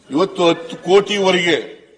ಇವತ್ತು ಹತ್ತು ಕೋಟಿವರೆಗೆ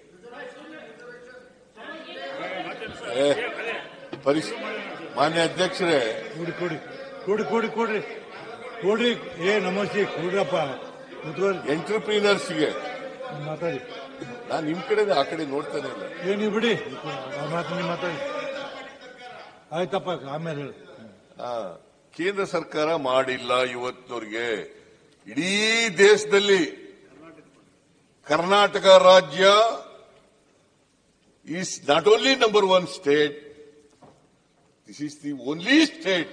ಏ, ಪರಿಸ್ ಮಾನ್ಯ ಅಧ್ಯಕ್ಷರೇ ಕೊಡಿ ಕೊಡಿ ಕೊಡಿ ಕೊಡಿ ಕೊಡ್ರಿ ಕೊಡ್ರಿ ಏ ನಮಸ್ತೆ ಕೊಡ್ರಪ್ಪ ಕುತ್ಕೊಳ್ಳಿ ಎಂಟರ್ಪ್ರೀನರ್ಸ್ಗೆ ಮಾತಾಡಿ ನಾನು ನಿಮ್ ಕಡೆ ಆ ಕಡೆ ನೋಡ್ತಾನೆ ಇಲ್ಲ ಏ ನೀವು ಬಿಡಿ ಆ ಮಾತು ನೀವು ಮಾತಾಡಿ ಆಯ್ತಪ್ಪ ಆಮೇಲೆ ಹೇಳಿ ಆ, ಕೇಂದ್ರ ಸರ್ಕಾರ ಮಾಡಿಲ್ಲ ಇವತ್ತಿನವರೆಗೆ ಇಡೀ ದೇಶದಲ್ಲಿ ಕರ್ನಾಟಕ ರಾಜ್ಯ is not only number one state this is the only state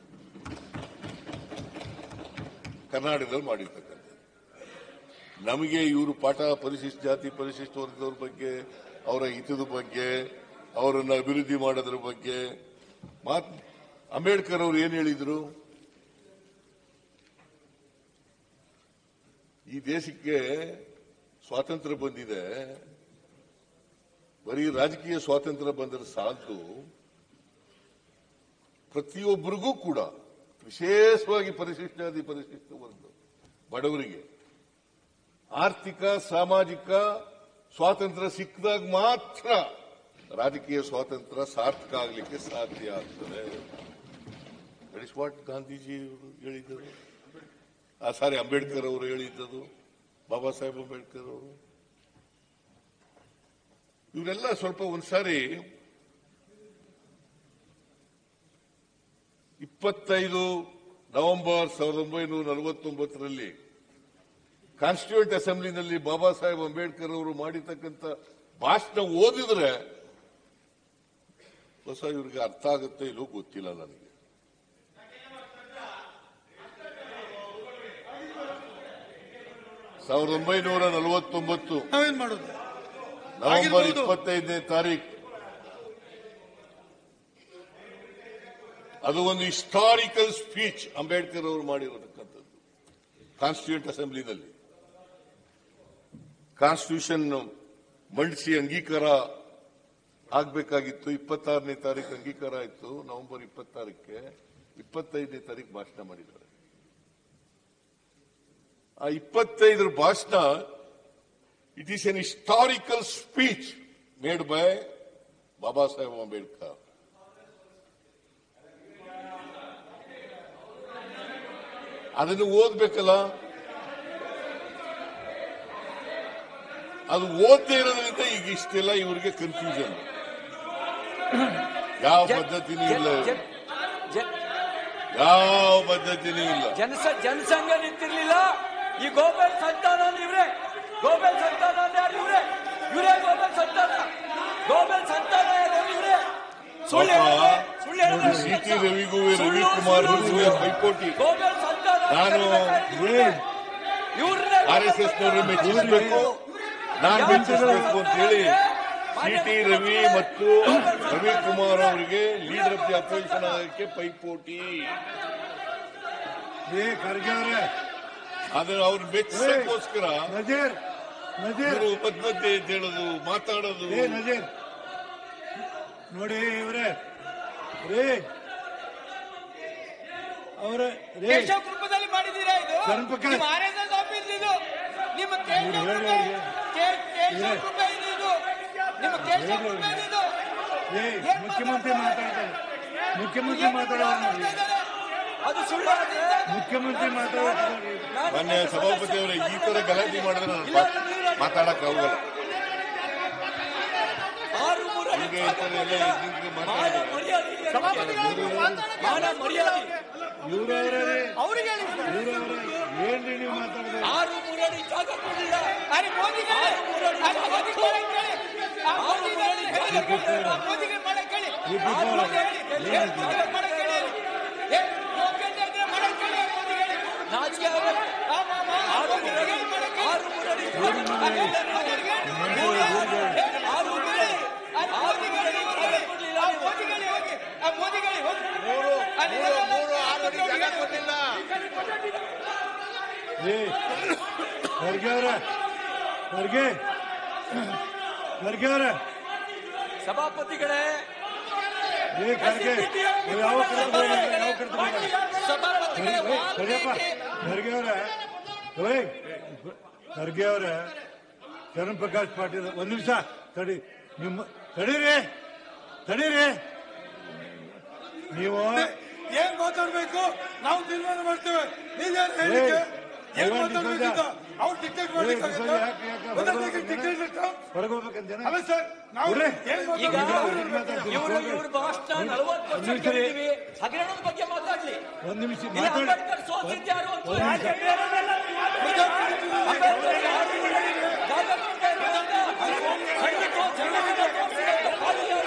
ಕರ್ನಾಟಕದಲ್ಲಿ ಮಾಡಿರ್ತಕ್ಕಂಥ ನಮಗೆ ಇವರು ಪಾಠ ಪರಿಶಿಷ್ಟ ಜಾತಿ ಪರಿಶಿಷ್ಟ ವರ್ಗದವ್ರ ಬಗ್ಗೆ ಅವರ ಹಿತದ ಬಗ್ಗೆ ಅವರನ್ನ ಅಭಿವೃದ್ಧಿ ಮಾಡೋದ್ರ ಬಗ್ಗೆ ಮಾತ್ ಅಂಬೇಡ್ಕರ್ ಅವರು ಏನ್ ಹೇಳಿದ್ರು ಈ ದೇಶಕ್ಕೆ ಸ್ವಾತಂತ್ರ್ಯ ಬಂದಿದೆ ಬರೀ ರಾಜಕೀಯ ಸ್ವಾತಂತ್ರ್ಯ ಬಂದರೆ ಸಾಲದು ಪ್ರತಿಯೊಬ್ಬರಿಗೂ ಕೂಡ ವಿಶೇಷವಾಗಿ ಪರಿಶಿಷ್ಟ ಜಾತಿ ಪರಿಶಿಷ್ಟ ವರ್ಗ ಬಡವರಿಗೆ ಆರ್ಥಿಕ ಸಾಮಾಜಿಕ ಸ್ವಾತಂತ್ರ್ಯ ಸಿಕ್ಕಿದಾಗ ಮಾತ್ರ ರಾಜಕೀಯ ಸ್ವಾತಂತ್ರ್ಯ ಸಾರ್ಥಕ ಆಗಲಿಕ್ಕೆ ಸಾಧ್ಯ ಆಗ್ತದೆ ದಟ್ ಇಸ್ ವಾಟ್ ಗಾಂಧೀಜಿ ಅವರು ಹೇಳಿದ್ದರು ಆ ಸಾರಿ ಅಂಬೇಡ್ಕರ್ ಅವರು ಹೇಳಿದ್ದದು ಬಾಬಾ ಸಾಹೇಬ್ ಅಂಬೇಡ್ಕರ್ ಅವರು ಇವರೆಲ್ಲ ಸ್ವಲ್ಪ ಒಂದ್ಸಾರಿ ಇಪ್ಪತ್ತೈದು ನವೆಂಬರ್ ಸಾವಿರದ ಒಂಬೈನೂರ ನಲವತ್ತೊಂಬತ್ತರಲ್ಲಿ ಕಾನ್ಸ್ಟಿಟ್ಯೂಂಟ್ ಅಸೆಂಬ್ಲಿನಲ್ಲಿ ಬಾಬಾ ಸಾಹೇಬ್ ಅಂಬೇಡ್ಕರ್ ಅವರು ಮಾಡಿರ್ತಕ್ಕಂಥ ಭಾಷಣ ಓದಿದ್ರೆ ಹೊಸ ಇವ್ರಿಗೆ ಅರ್ಥ ಆಗುತ್ತೆ ಇಲ್ಲೋ ಗೊತ್ತಿಲ್ಲ ನನಗೆ ಸಾವಿರದ ಒಂಬೈನೂರ ನಲವತ್ತೊಂಬತ್ತು ನಾವೇನ್ ಮಾಡೋದು ನವೆಂಬರ್ ಆಗಿರ್ಬೋದು. ಇಪ್ಪತ್ತೈದನೇ ತಾರೀಕು ಅದು ಒಂದು ಹಿಸ್ಟಾರಿಕಲ್ ಸ್ಪೀಚ್ ಅಂಬೇಡ್ಕರ್ ಅವರು ಮಾಡಿರತಕ್ಕಂಥದ್ದು ಕಾನ್ಸ್ಟಿಟ್ಯೂಂಟ್ ಅಸೆಂಬ್ಲಿನಲ್ಲಿ ಕಾನ್ಸ್ಟಿಟ್ಯೂಷನ್ ಮಂಡಿಸಿ ಅಂಗೀಕಾರ ಆಗ್ಬೇಕಾಗಿತ್ತು ಇಪ್ಪತ್ತಾರನೇ ತಾರೀಕು ಅಂಗೀಕಾರ ಆಯಿತು ನವೆಂಬರ್ ಇಪ್ಪತ್ತಾರಕ್ಕೆ ಇಪ್ಪತ್ತೈದನೇ ತಾರೀಕು ಭಾಷಣ ಮಾಡಿದ್ದಾರೆ ಆ ಇಪ್ಪತ್ತೈದರ ಭಾಷಣ it is an historical speech made by Baba Saheb Ambedkar ಅದನ್ನು ಓದ್ಬೇಕಲ್ಲ ಅದು ಓದದೇ ಇರೋದ್ರಿಂದ ಈಗ ಇಷ್ಟೆಲ್ಲ ಇವರಿಗೆ ಕನ್ಫ್ಯೂಷನ್ ಯಾವ ಪದ್ಧತಿನೂ ಇಲ್ಲ ಜನ- ಜನ- ಯಾವ ಪದ್ಧತಿನೂ ಇಲ್ಲ ಜನಸ ಜನಸಂಘ ನಿಂತಿರ್ಲಿಲ್ಲ ಈ ಗೋಬೆಲ್ ಸಂತಾನ ಅಂದ್ರೆ ಇವ್ರೆ ಗೋಬೆಲ್ ಸಂತಾನ ಅಂದ್ರೆ ಯಾರು ಇವ್ರೆ ಇವರೇ ಗೋಬೆಲ್ ಸಂತಾನ ಗೋಬೆಲ್ ಸಂತಾನ ಯಾರು ಇವ್ರೆ ಸುಳ್ಳು ಪಾಪ, ಹೇಳಿದ್ರೆ- ಸುಳ್ಳು ಹೇಳಿದ್ರೆ ನೋಡಿ, ಸಿ ಟಿ ಕೆಲಸ. ರವಿಗೂ ಸುಳ್ಳು, ರವಿಕುಮಾರ್ ಸುಳ್ಳು, ಅವ್ರಿಗೂ ಸುಳ್ಳು. ಪೈಪೋಟಿ ಗೋಬೆಲ್ ಸಂತಾನ ನಾನು ಇವ್ರನ್ನೇ ಆರ್ ಎಸ್ ಎಸ್ ನವರು ಮೆಚ್ಚಿಸಬೇಕು ನಾನ್ ಮೆಚ್ಚಿಸಬೇಕು ಅಂತ ಹೇಳಿ ಸಿ ಟಿ ರವಿ ಮತ್ತು ರವಿಕುಮಾರ್ ಅವರಿಗೆ ಲೀಡರ್ ಆಫ್ ದಿ ಅಪೋಸಿಷನ್ ಆಗಕ್ಕೆ ಪೈಪೋಟಿ ಏ ಖರ್ಗೆ ಅವರೇ ಆದ್ರೆ ಅವ್ರು ಮೆಚ್ಚಿಸಕ್ಕೋಸ್ಕರ ನಜೀರ್ ನಜೀರ್ ಇವರು ಮಧ್ಯ ಮಧ್ಯೆ ಎದ್ದು ಹೇಳೋದು ಮಾತಾಡೋದು ಏ ನಜೀರ್ ನೋಡಿ ಇವ್ರೆ ರೇ ಅವರೇ ರೇ ಕೇಶವ ಕೃಪದಲ್ಲಿ ಮಾಡಿದ್ದೀರಾ ಇದು ಗಣಪಕ. ನಿಮ್ಮ ಆರ್ ಎಸ್ ಎಸ್ ಆಫೀಸ್ ಇದು ನಿಮ್ಮ ಕೇಶವ ಇವ್ರು ಹೇಳಿ ಕೃಪೆ ಅವ್ರಿಗೆ. ಕೇ- ಕೇಶವ ಇವ್ರೆ. ಕೃಪೆ ಇದು ಇದು ನಿಮ್ಮ ಕೇಶವ ಹೇಳಿ ಕೃಪೆ ಅವ್ರಿಗೆ. ಇದು ಏ ಏನ್ ಮುಖ್ಯಮಂತ್ರಿ ಮಾತಾಡ್ತಾರೆ ಮುಖ್ಯಮಂತ್ರಿ ಮಾತಾಡೋರು ನೋಡಿ ಅದು ಸುಳ್ಳು ಆದ್ರೆ ಮುಖ್ಯಮಂತ್ರಿ ಮಾತಾಡ್ತಾರೆ ಮಾನ್ಯ ಸಭಾಪತಿ ಅವರೇ ಈ ತರ ಗಲಾಟೆ ಮಾಡಿದ್ರೆ ನಾನು ಮಾತಾಡಕ್ ಆಗಲ್ಲ ಆರು ಮೂರು ಈಗ ಈ ತರ ಎಲ್ಲ ಎದ್ನಿಂತ್ರೆ ಮಾನ ಮಾತಾಡಿದ್ರೆ ಮರ್ಯಾದೆ ಇದೆ. ಮಾನ ಮರ್ಯಾದೆ ಇವ್ರವ್ರೆ ರೀ ಅವ್ರಿಗೆ ಹೇಳಿ ಇವ್ರವ್ರೆ ಏನ್ರಿ ನೀವು ಮಾತಾಡಿದ್ರೆ ಆರು ಮೂರಡಿ ಜಾಗ ಕೊಡಲಿಲ್ಲ ಅರೆ ಮೋದಿಗೆ ಆರು ಮೂರಡಿ ಅರೆ ಮೋದಿಗೆ ಮಾಡಕ್ ಹೇಳಿ. ಆ ಆರು ಮೋದಿಗೆ ಮೂರಡಿ ಜಾಗ ಕೊಡಲಿಲ್ಲ ಆ ಮೋದಿಗೆ ಮಾಡಕ್ ಹೇಳಿ. ಈ ಆ ಬಿಟ್ಟು ಮೋದಿಗೆ ಹೇಳಿ. ಏ, ಮೋದಿಗೆ ಮಾಡಕ್ ಹೇಳಿ. ಏ, ಯೋಗ್ಯತೆ ಇದ್ರೆ ಮಾಡಕ್ ಹೇಳಿ ಆ ಮೋದಿಗೆ ಹೇಳಿ. ನಾಚಿಕೆ ಆಗಲ್ಲ. ಆ ಮ- ಮ- ಆ ಆರು ಮೋದಿಗೆ ಹೇಳಿ ಮಾಡಕ್ ಹೇಳಿ. ಆರು ಮೂರಡಿ ಆ ಮೋದಿಗೆ ಹೇಳಿ. ಆರು ಮೂರಡಿ ಆ ಮೋದಿಗೆ ಹೇಳಿ ಹೋಗಿ. ಆ ಮೋದಿಗೆ ಹೇಳಿ ಹೋಗಿ. ಆ ಮೋದಿಗೆ ಹೇಳಿ ಹೋಗಿ. ಅಲ್ಲಿ ಏ ಖರ್ಗೆ ಅವ್ರೆ ಖರ್ಗೆ ಖರ್ಗೆ ಅವ್ರೆ ಸಭಾಪತಿಗಳೇ ಏ ಖರ್ಗೆ ನೀವು ಯಾವ ಕಡೆ ಹೋಗಿ ಯಾವ ಕಡೆ ಹೋಗಿ ಸಭಾಪತಿಗಳೇ, ಕರಿಯಪ್ಪ ಖರ್ಗೆ ಅವ್ರೆ ಓಯ್ ಖರ್ಗೆ ಅವ್ರೆ ಚರಣ್ ಪ್ರಕಾಶ್ ಪಾಟೀಲ್ ಒಂದ್ ನಿಮಿಷ ತಡಿ ನಿಮ್ಮ ತಡೀರಿ ತಡೀರಿ ನೀವು ಏನ್ ಮಾತಾಡ್ಬೇಕು ನಾವು ತೀರ್ಮಾನ ಮಾಡ್ತೇವೆ ನೀವೇನ್ ಹೇಳಿಕೆ ಏನ್ ಏ, ಮಾತಾಡ್ಬೇಕಿತ್ತು ಅವ್ರು ಟಿಕೆಟ್ ಮಾಡ್ಲಿಕ್ಕಾಗತ್ತಾ? ಯಾಕೆ- ಯಾಕೆ ಮೊದಲಿಗೆ ಟಿಕೆಟ್ ಇಟ್ಟು ಹೊರಗೋಗ್ಬೇಕಂತೇನೆ ಅಲ್ಲ ಸರ್ ನಾವು ಬಿಡ್ರಿ. ಏನ್ ಈಗ ಮಾತಾಡ್ಬೇಕು ಇವರು ಇವ್ರ ಭಾಷಣ ನಲವತ್ತು ವರ್ಷ ಒಂದ್ ನಿಮಿಷ ರೀ. ಕೇಳಿದೀವಿ ಹಗರಣದ ಬಗ್ಗೆ ಮಾತಾಡ್ಲಿ ಒಂದ್ ನಿಮಿಷ ಇಲ್ಲಿ ಮಾತಾಡಿ ಅಂಬೇಡ್ಕರ್ ಸೋತಿದ್ದು ಯಾರು ಅಂತ ಒಂದ್ ನಿಮಿಷ. ಅಂಬೇಡ್ಕರ್ ಯಾರು? ಜಾಗತಿಕ ವಿರುದ್ಧ ಖಂಡಿತ ಜಗತ್ತಿನ ತೋರಿಸಿದಂತ ಪಾಲು ಯಾರು?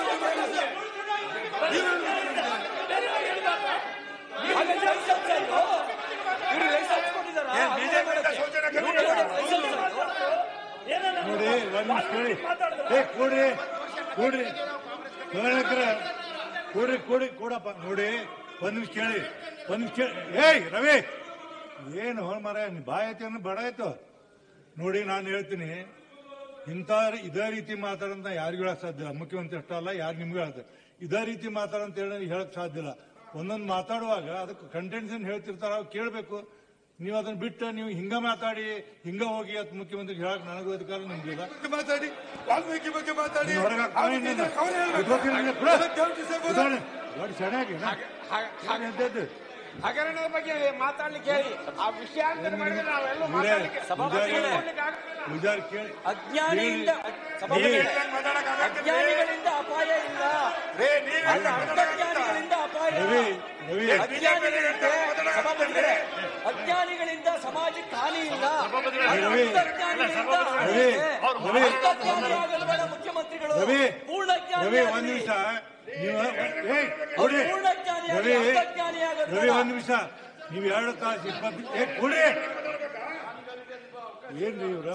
ಹಾಗೆ ಲೈಸೆನ್ಸ್ ಅಲ್ವೋ? ಇವ್ರು ಲೈಸೆನ್ಸ್ ಕೊಟ್ಟಿದ್ದಾರಾ? ಅಭಿನಯ ಮಾಡಕ್ಕೆ? ಇವ್ರು ಲೈಸೆನ್ಸ್ ಅಲ್ವೋ? ನೋಡಿ ಒಂದ್ ನಿಮಿಷ ಕೇಳಿ ಏ ಕೂಡ್ರಿ ಕೂಡ್ರಿ ಗೌರವಕರ ಕೂಡ್ರಿ ಕೂಡಿ ಕೂಡಪ್ಪ ನೋಡಿ ಒಂದ್ ನಿಮಿಷ ಕೇಳಿ ಒಂದ್ ನಿಮಿಷ ಕೇಳಿ ಏಯ್ ರವಿ ಏನು ಮರ ಬಾಯ್ ಐತಿ ಅನ್ನೋ ಬಡ ಆಯ್ತು ನೋಡಿ ನಾನು ಹೇಳ್ತೀನಿ ಇಂಥ ಇದೇ ರೀತಿ ಮಾತಾಡಂತ ಯಾರಿಗೂ ಹೇಳಕ್ ಸಾಧ್ಯ ಇಲ್ಲ ಮುಖ್ಯಮಂತ್ರಿ ಅಷ್ಟೇ ಅಲ್ಲ ಯಾರು ನಿಮ್ಗೂ ಹೇಳ್ತಾರೆ ಇದೇ ರೀತಿ ಮಾತಾಡಂತ ಹೇಳಿ ಹೇಳಕ್ ಸಾಧ್ಯ ಇಲ್ಲ ಒಂದೊಂದು ಮಾತಾಡುವಾಗ ಅದಕ್ಕೆ ಕಂಟೆಂಟ್ಸ್ ಏನ್ ಹೇಳ್ತಿರ್ತಾರ ಅವ್ ಕೇಳಬೇಕು ನೀವು ಅದನ್ನ ಬಿಟ್ಟು ನೀವು ಹಿಂಗ ಮಾತಾಡಿ ಹಿಂಗ ಹೋಗಿ ಅಂತ ಮುಖ್ಯಮಂತ್ರಿ ಹೇಳಕ್ ನನಗೂ ಅಧಿಕಾರ ನಿಮ್ಗಿಲ್ಲ ಬಗ್ಗೆ ಮಾತಾಡಿ ವಾಲ್ಮೀಕಿ ಬಗ್ಗೆ ಮಾತಾಡಿ ನೀವ್ ಹೊರಗೆ ಹಾಕ್ತಾನೆ ಅವ್ರು ಇನ್ನೇನು? ಅವ್ರು ಹೇಳ್ಬೇಕು. ಇಟ್ಕೊತೀನಿ ನೀನು, ಬಿಡು. ಅದಕ್ಕೆ ಅವ್ರು ಡಿಸೇಬಲ್ ಉದಾಹರಣೆ, ನೋಡಿ ಚೆನ್ನಾಗಿ ಎಂತದ್ದು? ಹಗರಣದ ಬಗ್ಗೆ ಮಾತಾಡ್ಲಿಕ್ಕೆ ಹೇಳಿ ಆ ವಿಷಯಾಂತರ ಮಾಡಿದ್ರೆ ನಾವೆಲ್ಲೂ ಇವರೇ, ಮಾತಾಡ್ಲಿಕ್ಕೆ ಸಭಾಪತಿಗಳೇ. ಪೂಜಾರಿ ಕೇಳಿ ಅಜ್ಞಾನಿಯಿಂದ ಹೇಳಿ. ಸಭಾಪತಿಗಳೇ, ಅಜ್ಞಾನಿಗಳಿಂದ ಅಪಾಯ ಇಲ್ಲ ಅಲ್ಲ ಅಜ್ಞಾನಿಗಳಿಂದ ಅಪಾಯ ರವಿ ಇಲ್ಲ. ರವಿ ಅಜ್ಞಾನಿಗಳಿಂದ ಸಭಾಪತಿಗಳೇ, ಅಜ್ಞಾನಿಗಳಿಂದ ಸಮಾಜಕ್ಕೆ ಹಾನಿ ಇಲ್ಲ ರವಿ, ಅಂತರ್ಜ್ಞಾನಿಗಳಿಂದ ಹಾನಿ ರವಿ, ಇದೆ. ರವಿ. ಅಂತರ್ಜ್ಞಾನಿಯಾಗಲು ಬೇಡ ಮುಖ್ಯಮಂತ್ರಿಗಳು ರವಿ ಪೂರ್ಣ ರವಿ ಒಂದ್ ಜ್ಞಾನಿಯಾಗಲಿ. ನಿಮಿಷ ನೀವು ಏಯ್ ಕೊಡ್ರಿ ಪೂರ್ಣ ಜ್ಞಾನಿಯಾಗಲಿ, ರವಿ ಅಂತರ್ಜ್ಞಾನಿಯಾಗಲು ರವಿ ಬೇಡ. ಒಂದ್ ನಿಮಿಷ ನೀವು ಎರಡು ತಾಸು ಇಪ್ಪತ್ತು ಏ ಕೊಡ್ರಿ ಏನ್ರಿ ಇವ್ರ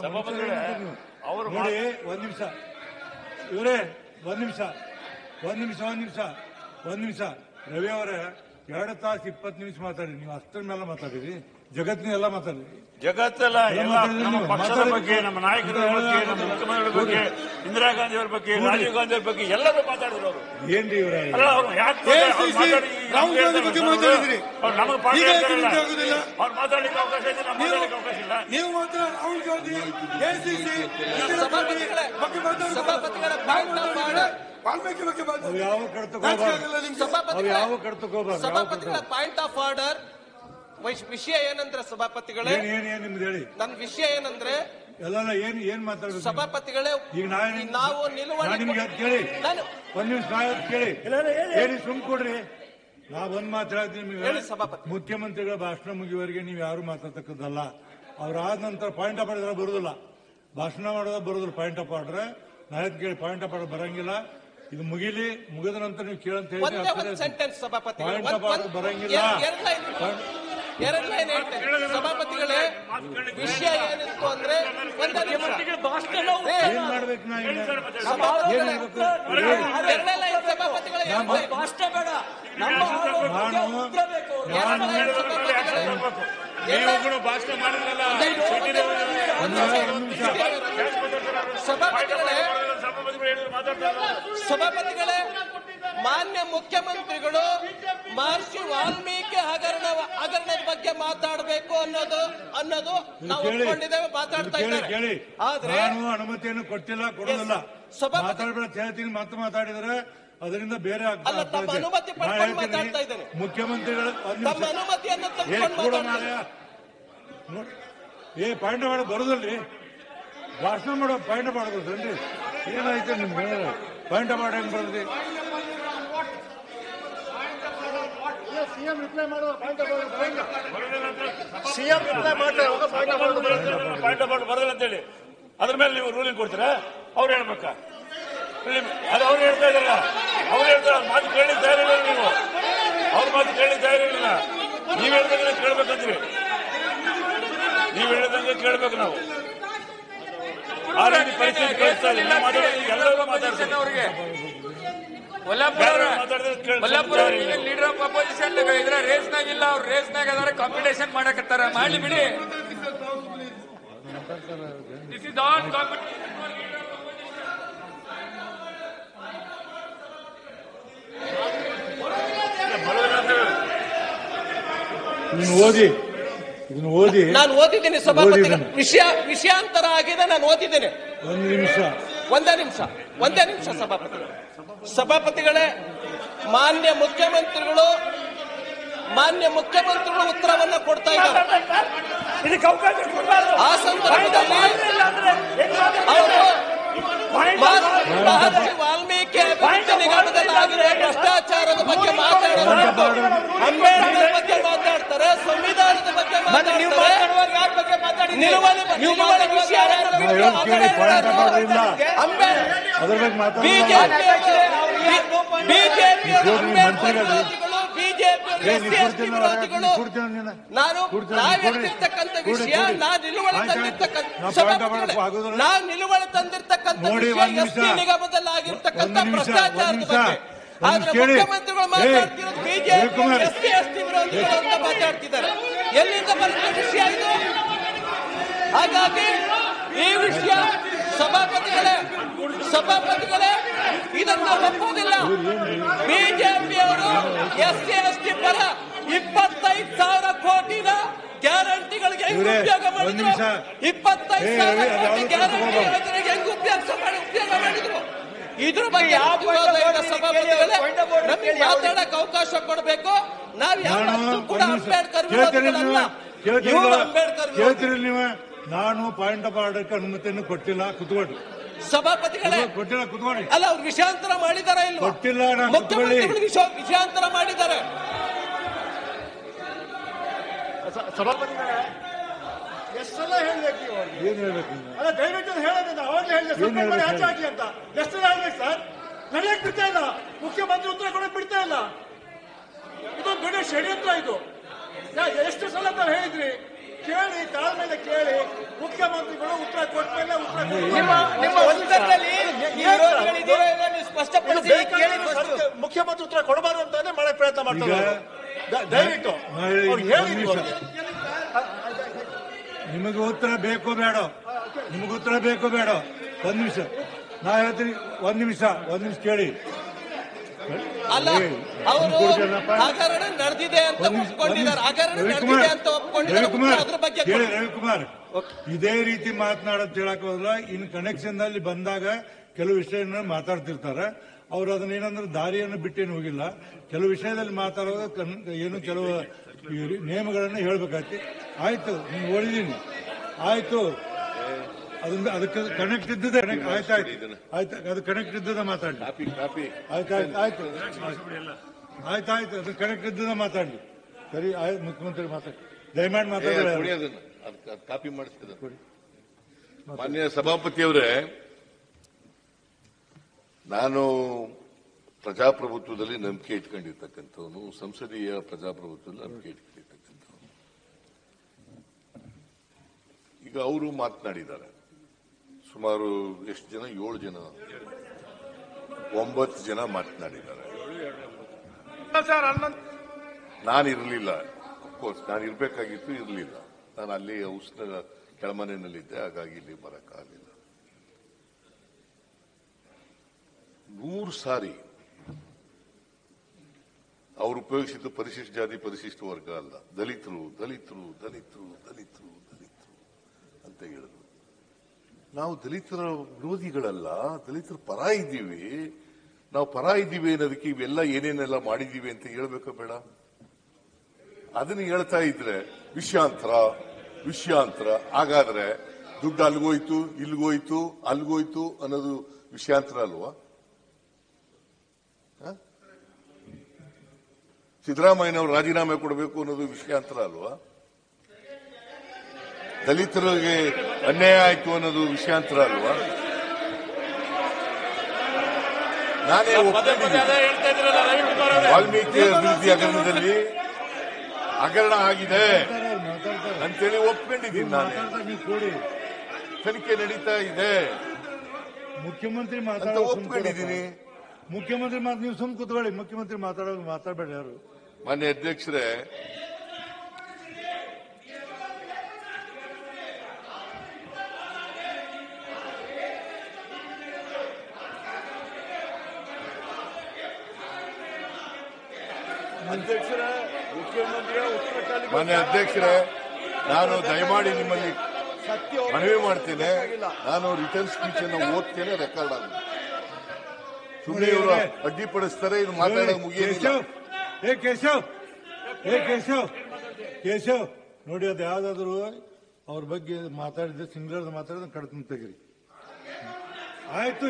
ನೋಡಿ ಒಂದ್ ನಿಮಿಷ ಇವರೇ ಒಂದ್ ನಿಮಿಷ ಒಂದ್ ನಿಮಿಷ ಒಂದ್ ನಿಮಿಷ ಒಂದ್ ನಿಮಿಷ ರವಿ ಅವರೇ ಎರಡು ತಾಸು ಇಪ್ಪತ್ತು ನಿಮಿಷ ಮಾತಾಡಿ ನೀವು ಅಷ್ಟರ ಮೇಲೆ ಮಾತಾಡಿರಿ ಜಗತ್ತಿನೆಲ್ಲ ಮಾತಾಡಿರಿ ಜಗತ್ತೆಲ್ಲ ಎಲ್ಲ ಎಲ್ಲ ಮಾತಾಡಿದ್ರೆ ನಮ್ಮ ನೀವು ಪಕ್ಷದ ಮಾತಾಡಿ- ಬಗ್ಗೆ ನಮ್ಮ ನಾಯಕರ ಅಂತ ಬಗ್ಗೆ ಹೇಳೋದು ನಮ್ಮ ಅದು- ಮುಖ್ಯಮಂತ್ರಿಗಳ ಬಗ್ಗೆ ಇಂದಿರಾ ಗಾಂಧಿ ಅವ್ರ ಬಗ್ಗೆ ರಾಜೀವ್ ಗಾಂಧಿ ಅವ್ರ ಬಗ್ಗೆ ಎಲ್ಲರೂ ಮಾತಾಡಿದ್ರು ಅವರು ಏನ್ರಿ ಇವ್ರ ಅಲ್ಲ ಅವ್ರು ಯಾಕೆ ಏ, ಮಾತಾಡಿ- ಅವ್ರು ಸಿ, ಸಿ, ಮಾತಾಡಿ ಈಗ ರಾಹುಲ್ ನಮ್ಗೆ ಗಾಂಧಿ ಬಗ್ಗೆ ಹೇಳ್ತಾರೆ ಮಾತಾಡಿದ್ರಿ. ಅವ್ರು ನಮಗೆ ಪಾರ್ಟಿ ಈಗ ಯಾಕೆ ಹೇಳ್ತಾರಲ್ಲ. ನಿಮ್ಗೆ ಆಗುದಿಲ್ಲ? ಅವ್ರು ಮಾತಾಡ್ಲಿಕ್ಕೆ ಅವಕಾಶ ಇದೆ ನಮ್ಗೆ ನೀವು ಮಾತಾಡ್ಲಿಕ್ಕೆ ಅವಕಾಶ ಇಲ್ಲ ನೀವು ಮಾತ್ರ ರಾಹುಲ್ ಗಾಂಧಿ ಎಸಿಸಿ ಸಭಾಪತಿಗಳೇ, ಬಗ್ಗೆ ಮಾತಾಡ್ತಾರೆ. ಸಭಾಪತಿಗಳ point of order. ವಾಲ್ಮೀಕಿ ಬಗ್ಗೆ ಅವು ಮಾತಾಡಿ ಯಾವ ಕಡೆ ತಗೋಬಾರ್ದು ಆಗಲ್ಲ ನಿಮ್ಗೆ ಅವು ಸಭಾಪತಿಗಳ ಯಾವ ಕಡೆ ತಗೋಬಾರ್ದು ಯಾವ ಸಭಾಪತಿಗಳ ಕಡೆ ಪಾಯಿಂಟ್ ಆಫ್ ಆರ್ಡರ್ ವಿಷಯ ಏನಂದ್ರೆ ಸಭಾಪತಿಗಳೇ ಏನ್ ಏನ್ ಏನ್ ನಿಮ್ದು ಹೇಳಿ ನನ್ನ ವಿಷಯ ಏನಂದ್ರೆ ಎಲ್ಲ ಏನ್ ಏನ್ ಮಾತಾಡ್ಬೇಕು ನೀವು? ಸಭಾಪತಿಗಳೇ ಈಗ ನಾಳೆ ಈ ನಾವು ನಾನು ನಿಲುವಳಿ ನಿಮ್ಗೆ ಅದ್ ಕೇಳಿ ನಾನು ಒಂದ್ ನಿಮಿಷ ನಾಳೆ ಕೇಳಿ ಹೇಳಿ ಸುಮ್ ಕೊಡ್ರಿ ನಾ ಒಂದ್ ಮಾತು ಹೇಳ್ತೀನಿ ನಿಮ್ಗೆ. ಹೇಳಿ ಸಭಾಪತಿ. ಮುಖ್ಯಮಂತ್ರಿಗಳ ಭಾಷಣ ಮುಗಿಯುವವರೆಗೆ ನೀವು ಯಾರು ಮಾತಾಡ್ತಕ್ಕದ್ದಲ್ಲ ಅವ್ರಾದ ನಂತರ ಪಾಯಿಂಟ್ ಆಫ್ ಆರ್ಡರ್ ಬರುದಿಲ್ಲ ಭಾಷಣ ಮಾಡೋದ ಬರುದಿಲ್ಲ ಪಾಯಿಂಟ್ ಆಫ್ ಆರ್ಡರ್ ನಾಳೆ ಕೇಳಿ ಪಾಯಿಂಟ್ ಆಫ್ ಆರ್ಡರ್ ಬರಂಗಿಲ್ಲ ಇದು ಮುಗಿಲಿ ಮುಗಿದ ನಂತರ ನೀವು ಕೇಳಂತ ಒಂದೇ ಒಂದು ಹೇಳಿ ಸೆಂಟೆನ್ಸ್ ಸಭಾಪತಿಗಳು ಪಾಯಿಂಟ್ ಆಫ್ ಆರ್ಡರ್ ಬರಂಗಿಲ್ಲ ಎರಡು ಲೈನ್ ಎರಡು ಲೈನ್ ಹೇಳ್ತೇನೆ ಸಭಾಪತಿಗಳೇ ವಿಷಯ ಏನಿತ್ತು ಅಂದ್ರೆ ಒಂದೇ ನಿಮಿಷ ಮುಖ್ಯಮಂತ್ರಿಗಳ ಭಾಷಣ ಏನ್ ಮಾಡ್ಬೇಕು ನಾ ಇನ್ನ? ಸಭಾಪತಿಗಳೇ, ಏನ್ ಹೇಳ್ಬೇಕು? ಹೇಳಿ. ಎರಡನೇ ಲೈನ್ ಸಭಾಪತಿಗಳೇ ಎರಡು ನಮ್ಮ ಲೈನ್. ಭಾಷಣ ಬೇಡ ನಮ್ಮ ಆರೋಪಕ್ಕೆ ನಾನು- ಉತ್ತರ ಬೇಕು ಎರಡು ಲೈನ್ ಸಭಾಪತಿಗಳೇ. ನೀವುಗಳು ಭಾಷಣ ಮಾಡಿದ್ರಲ್ಲ ಒಂದ್ ಒಂದ್ ನಿಮಿಷ ಸಭಾಪತಿಗಳೇ ಸಭಾಪತಿಗಳು ಹೇಳಿದ್ರು ಮಾತಾಡ್ತಾರಲ್ಲ ಸಭಾಪತಿಗಳೇ ಮಾನ್ಯ ಮುಖ್ಯಮಂತ್ರಿಗಳು ಮಹರ್ಷಿ ವಾಲ್ಮೀಕಿ ಹಗರಣ ಹಗರಣದ ಬಗ್ಗೆ ಮಾತಾಡಬೇಕು ಅನ್ನೋದು ಅನ್ನೋದು ನಾವು ಕೇಳಿ ಒಪ್ಕೊಂಡಿದ್ದೇವೆ ಮಾತಾಡ್ತಾ ಕೇಳಿ ಇದ್ದಾರೆ ಕೇಳಿ ಆದ್ರೆ ನಾನು ಅನುಮತಿಯನ್ನು ಕೊಟ್ಟಿಲ್ಲ ಕೊಡೋದಿಲ್ಲ Yes. ಸಭಾಪತಿ- ಮಾತಾಡ್ಬೇಡ ಹೇಳ್ತೀನಿ ಮತ್ತೆ ಮಾತಾಡಿದ್ರೆ ಅದರಿಂದ ಬೇರೆ ಆಗ್ತಾ ಅಲ್ಲ, ತಮ್ಮ ಇದೆ. ಅನುಮತಿ ನಾ ಪಡ್ಕೊಂಡು ಹೇಳ್ತೀನಿ, ಮಾತಾಡ್ತಾ ಇದ್ದೇನೆ. ಮುಖ್ಯಮಂತ್ರಿಗಳು ಒಂದ್ ತಮ್ಮ ನಿಮಿಷ ಅನುಮತಿಯನ್ನು ಏ ತೆಗೆದುಕೊಂಡು ಕೂಡ ಮಾತಾಡ್ತಾ ಮಾರಾಯ. ನೋಡ್- ಏ ಪಾಯಿಂಟ್ ಮಾಡಿ ಬರೋದಲ್ರಿ ಭಾಷಣ ಮಾಡೋ ಪಾಯಿಂಟ್ ಮಾಡೋದಲ್ರಿ ಏನಾಯ್ತು ನಿಮ್ಗೆ ಪಾಯಿಂಟ್ ಮಾಡಿ ಹೆಂಗ್ ಬರೋದ್ರಿ ಸಿಎಂ ಪಾಯಿಂಟ್ ಆಫ್ ಬರದಿಲ್ಲ ಅಂತೇಳಿ ಅದ್ರ ಮೇಲೆ ನೀವು ರೂಲಿಂಗ್ ಕೊಡ್ತೀರಾ ಅವ್ರು ಹೇಳ್ಬೇಕಾ ಇಲ್ಲಿ- ಅದು ಅವ್ರು ಹೇಳ್ತಾ ಇದ್ರಲ್ಲ ಅವ್ರು ಹೇಳ್ತಾರೆ ಅವ್ರ ಮಾತು ಕೇಳಿ ತಯಾರಿಲ್ಲ ನೀವು ಅವ್ರ ಮಾತು ಕೇಳಿ ತಯಾರಿಲ್ಲ ನೀವ್ ಹೇಳ್ದಂಗೆ ಕೇಳ್ಬೇಕಂತೀವಿ ನೀವ್ ಹೇಳ್ದಂಗೆ ಕೇಳ್ಬೇಕು ನಾವು ಆ ರೀತಿ ಪರಿಸ್ಥಿತಿ ಕಳಿಸ್ತಾ ಇಲ್ಲ ನೀವು ಮಾತಾಡೋದು ಎಲ್ಲರೂ ಮಾತಾಡ್ತಾರೆ ಅವ್ರಿಗೆ ಬೇರೆ ಮಾತಾಡಿದ್ರೆ ಕೇಳ್- ಮಲ್ಲಾಪುರ ಲೀಡರ್ ಆಫ್ ಅಪೋಸಿಷನ್ ಇದ್ರ ರೇಸ್ ನಾಗಿಲ್ಲ ಅವ್ರು ರೇಸ್ ನಾಗ ಅದಾರ ಕಾಂಪಿಟೇಷನ್ ಮಾಡಕತ್ತಾರ ಮಾಡ್ಲಿ ಬಿಡಿ ದಿಸ್ ಇಸ್ ಆನ್ ಕಾಂಪಿಟೇಷನ್ ನೀನು ಓದಿ ಇದನ್ನ ಓದಿ ನಾನು ಓದಿದ್ದೀನಿ ಸಭಾಪತಿ ಓದಿದ್ದೀನಿ. ವಿಷಯ ವಿಷಯಾಂತರ ಆಗಿದೆ ನಾನು ಓದಿದ್ದೇನೆ ಒಂದು ನಿಮಿಷ ಒಂದೇ ನಿಮಿಷ ಒಂದೇ ನಿಮಿಷ ಸಭಾಪತಿಗಳು ಸಭಾಪತಿಗಳೇ ಮಾನ್ಯ ಮುಖ್ಯಮಂತ್ರಿಗಳು ಮಾನ್ಯ ಮುಖ್ಯಮಂತ್ರಿಗಳು ಉತ್ತರವನ್ನ ಕೊಡ್ತಾ ಇದ್ದಾರೆ ಇದಕ್ಕೆ ಅವಕಾಶ ಕೊಡಬಾರ್ದು ಆ ಸಂದರ್ಭದಲ್ಲಿ ಇಲ್ಲ ಅಂದ್ರೆ ಹೆಂಗ್ ಮಾತಾಡ್ತಾರೆ? ಅವರು ಪಾಯಿಂಟ್ ಮಹರ್ಷಿ ಮಹರ್ಷಿ ವಾಲ್ಮೀಕಿ ಅಭಿವೃದ್ಧಿ ನಿಗಮದಲ್ಲಿ ಆಗಿರೋ ಭ್ರಷ್ಟಾಚಾರದ ಬಗ್ಗೆ ಮಾತಾಡೋದು ಅಂಬೇಡ್ಕರ್ ಬಗ್ಗೆ ಮಾತಾಡ್ತಾರೆ ಸಂವಿಧಾನದ ಬಗ್ಗೆ ಮತ್ತೆ ನೀವು ಮಾತಾಡ್ತಾರೆ ಮಾತಾಡುವಾಗ ಯಾರ ಬಗ್ಗೆ ಮಾತಾಡಿದ್ದೀರಿ? ನಿಲುವಳಿ ನೀವು ನಿಲುವಳಿ ಮಾತಾಡುವಾಗ ವಿಷಯವನ್ನು ಯಾರ ಬಗ್ಗೆ ಬಿಟ್ಟು ಹೇಳೋದು ಕೇಳಿ, point ಮಾಡೋದಿಲ್ಲ. ಅಂಬೇಡ್ಕರ್ ಅದ್ರ ಬಗ್ಗೆ ಮಾತಾಡೋಣ ಬಿಜೆಪಿ ನೋಡ್ರಿ, ಮಂತ್ರಿಗಳು. ಬಿಜೆಪಿ ಏ, ನೀ ಕೊಡ್ತೀನೋ ವಿರೋಧಿಗಳು ಕೊಡ್ತೀನೋ ನೀನು? ನಾನು ಕೊಡ್ತೀನೋ? ನಾವ್ ಕೊಡಿ. ಹೇಳ್ತಿರ್ತಕ್ಕಂಥ ಕೊಡಿ, ವಿಷಯ ಕೊಡಿ. ನಾನ್ ನಿಲುವಳಿ ಆಯ್ತು, ತಂದಿರ್ತಕ್ಕಂಥ ಆಯ್ತು. ನಾವು ಸಭಾಪತಿಗಳೇ, ಪಾಯಿಂಟ್ ಮಾಡಕ್ಕೂ ಆಗೋದಿಲ್ಲ. ನಾನ್ ನಿಲುವಳಿ ತಂದಿರ್ತಕ್ಕಂಥ ನೋಡಿ, ವಿಷಯ ಒಂದ್ ನಿಮಿಷ. ಎಸ್ ಟಿ ನಿಗಮದಲ್ಲಿ ಆಗಿರ್ತಕ್ಕಂಥ ಒಂದ್ ನಿಮಿಷ, ಭ್ರಷ್ಟಾಚಾರದ ಒಂದ್ ನಿಮಿಷ. ಬಗ್ಗೆ ಒಂದ್ ಆದ್ರೆ ಕೇಳಿ. ಮುಖ್ಯಮಂತ್ರಿಗಳು ಏ, ಮಾತಾಡ್ತಿರೋದು BJP Ravikumar. S T S T ವಿರೋಧಿಗಳು ಅಂತ ಮಾತಾಡ್ತಿದ್ದಾರೆ ಎಲ್ಲಿಂದ ಬಂದ ವಿಷಯ ಇದು ಹಾಗಾಗಿ ಈ ವಿಷಯ ಸಭಾಪತಿಗಳೇ ಸಭಾಪತಿಗಳೇ ಇದನ್ನ ಒಪ್ಪುವುದಿಲ್ಲ ಬಿಜೆಪಿಯವರು ಎಸ್ ಸಿ ಎಸ್ ಟಿ ಪರ ಇಪ್ಪತ್ತೈದು ಸಾವಿರ ಕೋಟಿನ ಗ್ಯಾರಂಟಿಗಳಿಗೆ ಹೆಂಗ್ ಇವ್ರೇ, ಉಪಯೋಗ ಒಂದ್ ಮಾಡಿದ್ರು ನಿಮಿಷ. ಇಪ್ಪತ್ತೈದು ಏ, ಸಾವಿರ ರವಿ, ಕೋಟಿ ಅದು ಗ್ಯಾರಂಟಿ ಯಾವ್ದು ಯೋಜನೆಗೆ ಹೆಂಗ್ ಉಪಯೋಗ ಮಾಡಿ ಉಪಯೋಗ ಮಾಡಿದ್ರು ಇದ್ರ ಬಗ್ಗೆ ಯಾವ ವಿರೋಧ point of ಇಲ್ಲ order ಸಭಾಪತಿಗಳೇ point of order ನಮಗೆ ಕೇಳಿ ಅವ್ರಿಗೆ. ಮಾತಾಡಕ್ ಅವಕಾಶ ಕೊಡಬೇಕು ನಾವ್ ನಾನು ಯಾವತ್ತೂ ಕೂಡ ಒಂದ್ ನಿಮಿಷ. ಅಂಬೇಡ್ಕರ್ ಕೇಳ್ತೀರಿ ವಿರೋಧಿಗಳಲ್ಲ ನೀವು? ಕೇಳ್ತೀರಿ ಇವರು ನೀವು? ಅಂಬೇಡ್ಕರ್ ವಿರೋಧಿ. ಕೇಳ್ತೀರಿ ನೀವು ನಾನು ಪಾಯಿಂಟ್ ಆಫ್ ಆರ್ಡರ್ಗೆ ಅನುಮತಿಯನ್ನು ಕೊಟ್ಟಿಲ್ಲ ಕುತ್ಕೊಳ್ಳಿ ಸಭಾಪತಿಗಳೇ ಕೊಟ್ಟಿಲ್ಲ ಕುತ್ಕೊಳ್ಳಿ ಅಲ್ಲ ಅವ್ರು ವಿಷಯಾಂತರ ಮಾಡಿದಾರ ಇಲ್ವಾ ಕೊಟ್ಟಿಲ್ಲ, ನಾನು ಮುಖ್ಯಮಂತ್ರಿಗಳು ಕುತ್ಕೊಳ್ಳಿ. ವಿಷ- ವಿಷಯಾಂತರ ಮಾಡಿದ್ದಾರೆ ಎಷ್ಟೆಲ್ಲ ಹೇಳ್ಬೇಕು ನೀವು ಅವ್ರಿಗೆ? ಏನ್ ಹೇಳ್ಬೇಕು ನೀವು? ಅಲ್ಲ ದಯವಿಟ್ಟು ಹೇಳೋದಿಲ್ಲ ಅವಾಗಲೇ ಹೇಳಿದೆ ಸ್ವಲ್ಪ ಏನ್ ಮಾಡಿ ಹೇಳ್ಬೇಕು? ಆಚೆ ಹಾಕಿ ಅಂತ ಎಷ್ಟೆಲ್ಲ ಹೇಳ್ಬೇಕು ಸರ್ ನಡೆಯಕ್ ಬಿಡ್ತಾ ಇಲ್ಲ ಮುಖ್ಯಮಂತ್ರಿ ಉತ್ತರ ಕೊಡಕ್ ಬಿಡ್ತಾ ಇಲ್ಲ ಇದು ಬಿಡ ಷಡ್ಯಂತ್ರ ಇದು ಯಾ- ಎಷ್ಟು ಸಲ ತಾವು ಹೇಳಿದ್ರಿ ಕೇಳಿ ತಾಳ್ಮೆಯಿಂದ ಕೇಳಿ ಮುಖ್ಯಮಂತ್ರಿಗಳು ಉತ್ತರ ಕೊಟ್ಟ ಮೇಲೆ ಉತ್ತರ ಕೊಡಿ. ನಿಮ್ಮ ನಿಮ್ಮ ಉತ್ತರದಲ್ಲಿ ಈ ವಿರೋಧಿಗಳಿದೆಯೋ ಇಲ್ವೋ ನೀವು ಸ್ಪಷ್ಟಪಡಿಸಿ ಇದು ಬೇಕಾದ್ರೆ ಕೇಳಿ first. ಸರ್ಕಾರ- ಮುಖ್ಯಮಂತ್ರಿ ಉತ್ತರ ಕೊಡಬಾರ್ದು ಅಂತಾನೆ ಮಾಡಕ್ ಪ್ರಯತ್ನ ಮಾಡ್ತಾರೆ ಈಗ ಅವ್ರು. ದ- ದಯವಿಟ್ಟು ನಾ ಹೇಳಿ- ಅವ್ರಿಗೆ ಒಂದ್ ಹೇಳಿ ನಿಮಿಷ. ನಿಮಗೆ ಉತ್ತರ ಬೇಕೋ ಬೇಡ ನಿಮಗೆ ಉತ್ತರ ಬೇಕೋ ಬೇಡ ಒಂದ್ ನಿಮಿಷ ನಾ ಹೇಳ್ತೀನಿ ಒಂದ್ ನಿಮಿಷ ಒಂದ್ ನಿಮಿಷ ಕೇಳಿ ಅಲ್ಲ ಏ, ಅವರು ಕೊಡ್ತೀನಪ್ಪ. ಹಗರಣ ನಡೆದಿದೆ ಅಂತ ಒಂದ್ ನಿಮಿಷ, ಒಂದ್ ಒಪ್ಕೊಂಡಿದ್ದಾರೆ ನಿಮಿಷ. ಹಗರಣ ರವಿಕುಮಾರ್, ನಡೆದಿದೆ ಅಂತ ಒಪ್ಕೊಂಡಿದ್ದಾರೆ ರವಿಕುಮಾರ್, ಅದ್ರ ಬಗ್ಗೆ ಕೇಳಿ ಕೊಡಿ. ರವಿಕುಮಾರ್ ಇದೇ ರೀತಿ ಮಾತನಾಡೋದು ಹೇಳಕ್ ಹೋಗಲ್ಲ ಇನ್ ಕನೆಕ್ಷನ್ ನಲ್ಲಿ ಬಂದಾಗ ಕೆಲವು ವಿಷಯನ ಮಾತಾಡ್ತಿರ್ತಾರೆ ಅವ್ರು ಅದನ್ನ ಏನಂದ್ರೆ ದಾರಿಯನ್ನು ಬಿಟ್ಟೇನು ಹೋಗಿಲ್ಲ ಕೆಲವು ವಿಷಯದಲ್ಲಿ ಮಾತಾಡೋದು ಕನ್- ಏನು ಕೆಲವು ಈ ನಿಯಮಗಳನ್ನ ಹೇಳ್ಬೇಕಾಯ್ತು ಆಯ್ತು ನೀವು ಓದಿದೀನಿ ಆಯ್ತು ಅದನ್ನ ಅದಕ್ಕೆ ಕನೆಕ್ಟ್ ಇದ್ದದೆ ಆಯ್ತು ಆಯ್ತು ಆಯ್ತು ಅದು ಕನೆಕ್ಟ್ ಇದ್ದದ ಮಾತಾಡಿ ಕಾಪಿ ಕಾಪಿ ಆಯ್ತು ಆಯ್ತು ಆಯ್ತು ಆಯ್ತು ಆಯ್ತು ಅದು ಕರೆಕ್ಟ್ ಇದ್ದದ ಮಾತಾಡ್ಲಿ ಸರಿ ಆಯ್ತು ಮುಖ್ಯಮಂತ್ರಿ ಮಾತಾಡಿ ದಯಮಾಡಿ ಏ, ಅದು ಮಾತಾಡಿ ಕೊಡಿ ಅದನ್ನ ಅದ್- ಅದ್ ಕಾಪಿ ಮಾಡಿಸ್ತಿದ್ದ ಮಾನ್ಯ ಸಭಾಪತಿಯವರೇ ನಾನು ಪ್ರಜಾಪ್ರಭುತ್ವದಲ್ಲಿ ನಂಬಿಕೆ ಇಟ್ಕೊಂಡಿರ್ತಕ್ಕಂಥವನು ಸಂಸದೀಯ ಪ್ರಜಾಪ್ರಭುತ್ವದಲ್ಲಿ ನಂಬಿಕೆ ಇಟ್ಕೊಂಡಿರ್ತಕ್ಕಂಥವನು ಈಗ ಅವರು ಮಾತನಾಡಿದ್ದಾರೆ ಸುಮಾರು ಎಷ್ಟು ಜನ ಏಳು ಜನ ಒಂಬತ್ತು ಜನ ಮಾತನಾಡಿದ್ದಾರೆ ನಾನು ಇರಲಿಲ್ಲ ಅಫ್ಕೋರ್ಸ್ ನಾನು ಇರಬೇಕಾಗಿತ್ತು ಇರಲಿಲ್ಲ ನಾನು ಅಲ್ಲಿ ಹೌಸ್ನ ಕೆಳಮನೆಯಲ್ಲಿದ್ದೆ ಹಾಗಾಗಿ ಇಲ್ಲಿ ಬರಕ್ಕಾಗಲಿಲ್ಲ ನೂರು ಸಾರಿ ಅವರು ಉಪಯೋಗಿಸಿದ್ದು ಪರಿಶಿಷ್ಟ ಜಾತಿ ಪರಿಶಿಷ್ಟ ವರ್ಗ ಅಲ್ಲ ದಲಿತರು ದಲಿತರು ದಲಿತರು ದಲಿತರು ದಲಿತರು ಅಂತ ಹೇಳಿದ್ರು ನಾವು ದಲಿತರ ವಿರೋಧಿಗಳಲ್ಲ ದಲಿತರ ಪರ ಇದ್ದೀವಿ ನಾವು ಪರ ಇದ್ದೀವಿ ಅನ್ನೋದಕ್ಕೆ ಇವೆಲ್ಲ ಏನೇನೆಲ್ಲ ಮಾಡಿದ್ದೀವಿ ಅಂತ ಹೇಳ್ಬೇಕೋ ಬೇಡ ಅದನ್ನ ಹೇಳ್ತಾ ಇದ್ರೆ ವಿಷಯಾಂತರ ವಿಷಯಾಂತರ ಹಾಗಾದ್ರೆ ದುಡ್ಡು ಅಲ್ಗೋಯ್ತು ಇಲ್ಗೋಯ್ತು ಅಲ್ಗೋಯ್ತು ಅನ್ನೋದು ವಿಷಯಾಂತರ ಅಲ್ವಾ ಹ? ಸಿದ್ದರಾಮಯ್ಯನವರು ರಾಜೀನಾಮೆ ಕೊಡಬೇಕು ಅನ್ನೋದು ವಿಷಯಾಂತರ ಅಲ್ವಾ ದಲಿತರಿಗೆ ಅನ್ಯಾಯ ಆಯ್ತು ಅನ್ನೋದು ವಿಷಯಾಂತರ ಅಲ್ವಾ ನಾನೇ ಪದೇ ಪದೇ ಒಪ್ಕೊಂಡಿದ್ದೀನಿ ಅದೇ ಹೇಳ್ತಾ ಇದ್ರಲ್ಲ ರವಿಕುಮಾರ್ ಅವರೇ ವಾಲ್ಮೀಕಿ ಅಭಿವೃದ್ಧಿ ಹಗರಣದಲ್ಲಿ ಹಗರಣ ಆಗಿದೆ ಮಾತಾಡ್ತಾರೆ ಅಂತೇಳಿ ಒಪ್ಕೊಂಡಿದ್ದೀನಿ ನಾನು ಮಾತಾಡ್ತಾರೆ ನೀವು ಕೂಡಿ ತನಿಖೆ ನಡೀತಾ ಇದೆ ಮುಖ್ಯಮಂತ್ರಿ ಅಂತ ಮಾತಾಡೋ ಒಪ್ಕೊಂಡಿದ್ದೀನಿ ಮುಖ್ಯಮಂತ್ರಿ ಮಾತು ನೀವು ಸುಮ್ ಕೂತ್ಕೊಳ್ಳಿ ಮುಖ್ಯಮಂತ್ರಿ ಮಾತಾಡೋದು ಮಾತಾಡಬೇಡಿ ಯಾರು ಮಾನ್ಯ ಅಧ್ಯಕ್ಷರೇ ಅಧ್ಯಕ್ಷರ ಮುಖ್ಯಮಂತ್ರಿಯ ಉತ್ತರ ಕಾಲಿಗೆ ಮಾನ್ಯ ಅಧ್ಯಕ್ಷರೇ ನಾನು ದಯಮಾಡಿ ನಿಮ್ಮಲ್ಲಿ ಮನವಿ ಮಾಡ್ತೇನೆ ನಾನು ರಿಟರ್ನ್ ಸ್ಪೀಚ್ ಅನ್ನು ಓದ್ತೇನೆ ರೆಕಾರ್ಡ್ ಆಗುತ್ತೆ ಸುಮ್ಮನೆ ಇವರು ಅಡ್ಡಿಪಡಿಸ್ತಾರೆ ಇದು ಮಾತಾಡೋದು ಮುಗಿಯೋದಿಲ್ಲ ಕೇಶವ್ ಏ ಕೇಶವ್ ಏ ಕೇಶವ್ ಕೇಶವ್ ನೋಡಿ ಅದು ಯಾವ್ದಾದ್ರು ಅವ್ರ ಬಗ್ಗೆ ಮಾತಾಡಿದ್ರೆ ಸಿಂಗ್ಲರ್ ಮಾತಾಡಿದ್ರೆ ಕಡ್ತೀನಿ ತೆಗಿರಿ ಆಯ್ತು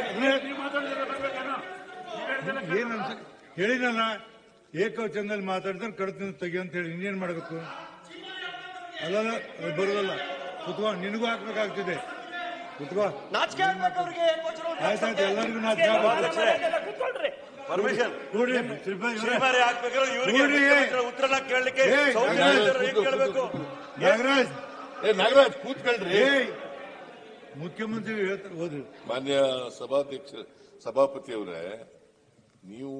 ಏನ್ ಅನ್ಸ ಹೇಳಿನಲ್ಲ ಏಕವಚನದಲ್ಲಿ ಮಾತಾಡಿದ್ರೆ ಕಡ್ತೀನಿ ತೆಗಿ ಅಂತ ಹೇಳಿ ಇನ್ನೇನ್ ಮಾಡಬೇಕು ಅಲ್ಲಲ್ಲ ಅದು ಬರೋದಲ್ಲ ಕುತ್ಕೋ ನಿನಗೂ ಹಾಕ್ಬೇಕಾಗ್ತಿದೆ ಕುತ್ಕೋ ನಾಚಿಕೆ ಆಗ್ಬೇಕು ಅವ್ರಿಗೆ ಆಯ್ತಾಯ್ತು ಎಲ್ಲರಿಗೂ ನಾಚಿಕೆ ಆಗ್ಬೇಕು. ಕೂತ್ಕೊಳ್ರಿ ಪರ್ಮಿಷನ್ ನೋಡಿ ಶ್ರೀಪಾದ್ ಇವ್ರೆ. ಶ್ರೀಮಾರಿ ಹಾಕ್ಬೇಕಾದ್ರೆ ಇವರಿಗೆ ನೋಡಿ. ಮುಖ್ಯಮಂತ್ರಿಗಳ ಉತ್ತರನ ಕೇಳಲಿಕ್ಕೆ ಏ, ಸಂವಿಧಾನದಲ್ಲಿ ಏನ್ ಕೇಳಬೇಕು ನಾಗರಾಜ್ ಏ ನಾಗರಾಜ್ ಕೂತ್ಕೊಳ್ರಿ ಏಯ್ ಮುಖ್ಯಮಂತ್ರಿ ಹೇಳ್ತಾರೆ ಹೋದ್ರಿ ಮಾನ್ಯ ಸಭಾಧ್ಯಕ್ಷ ಸಭಾಪತಿ ಅವರೇ ನೀವು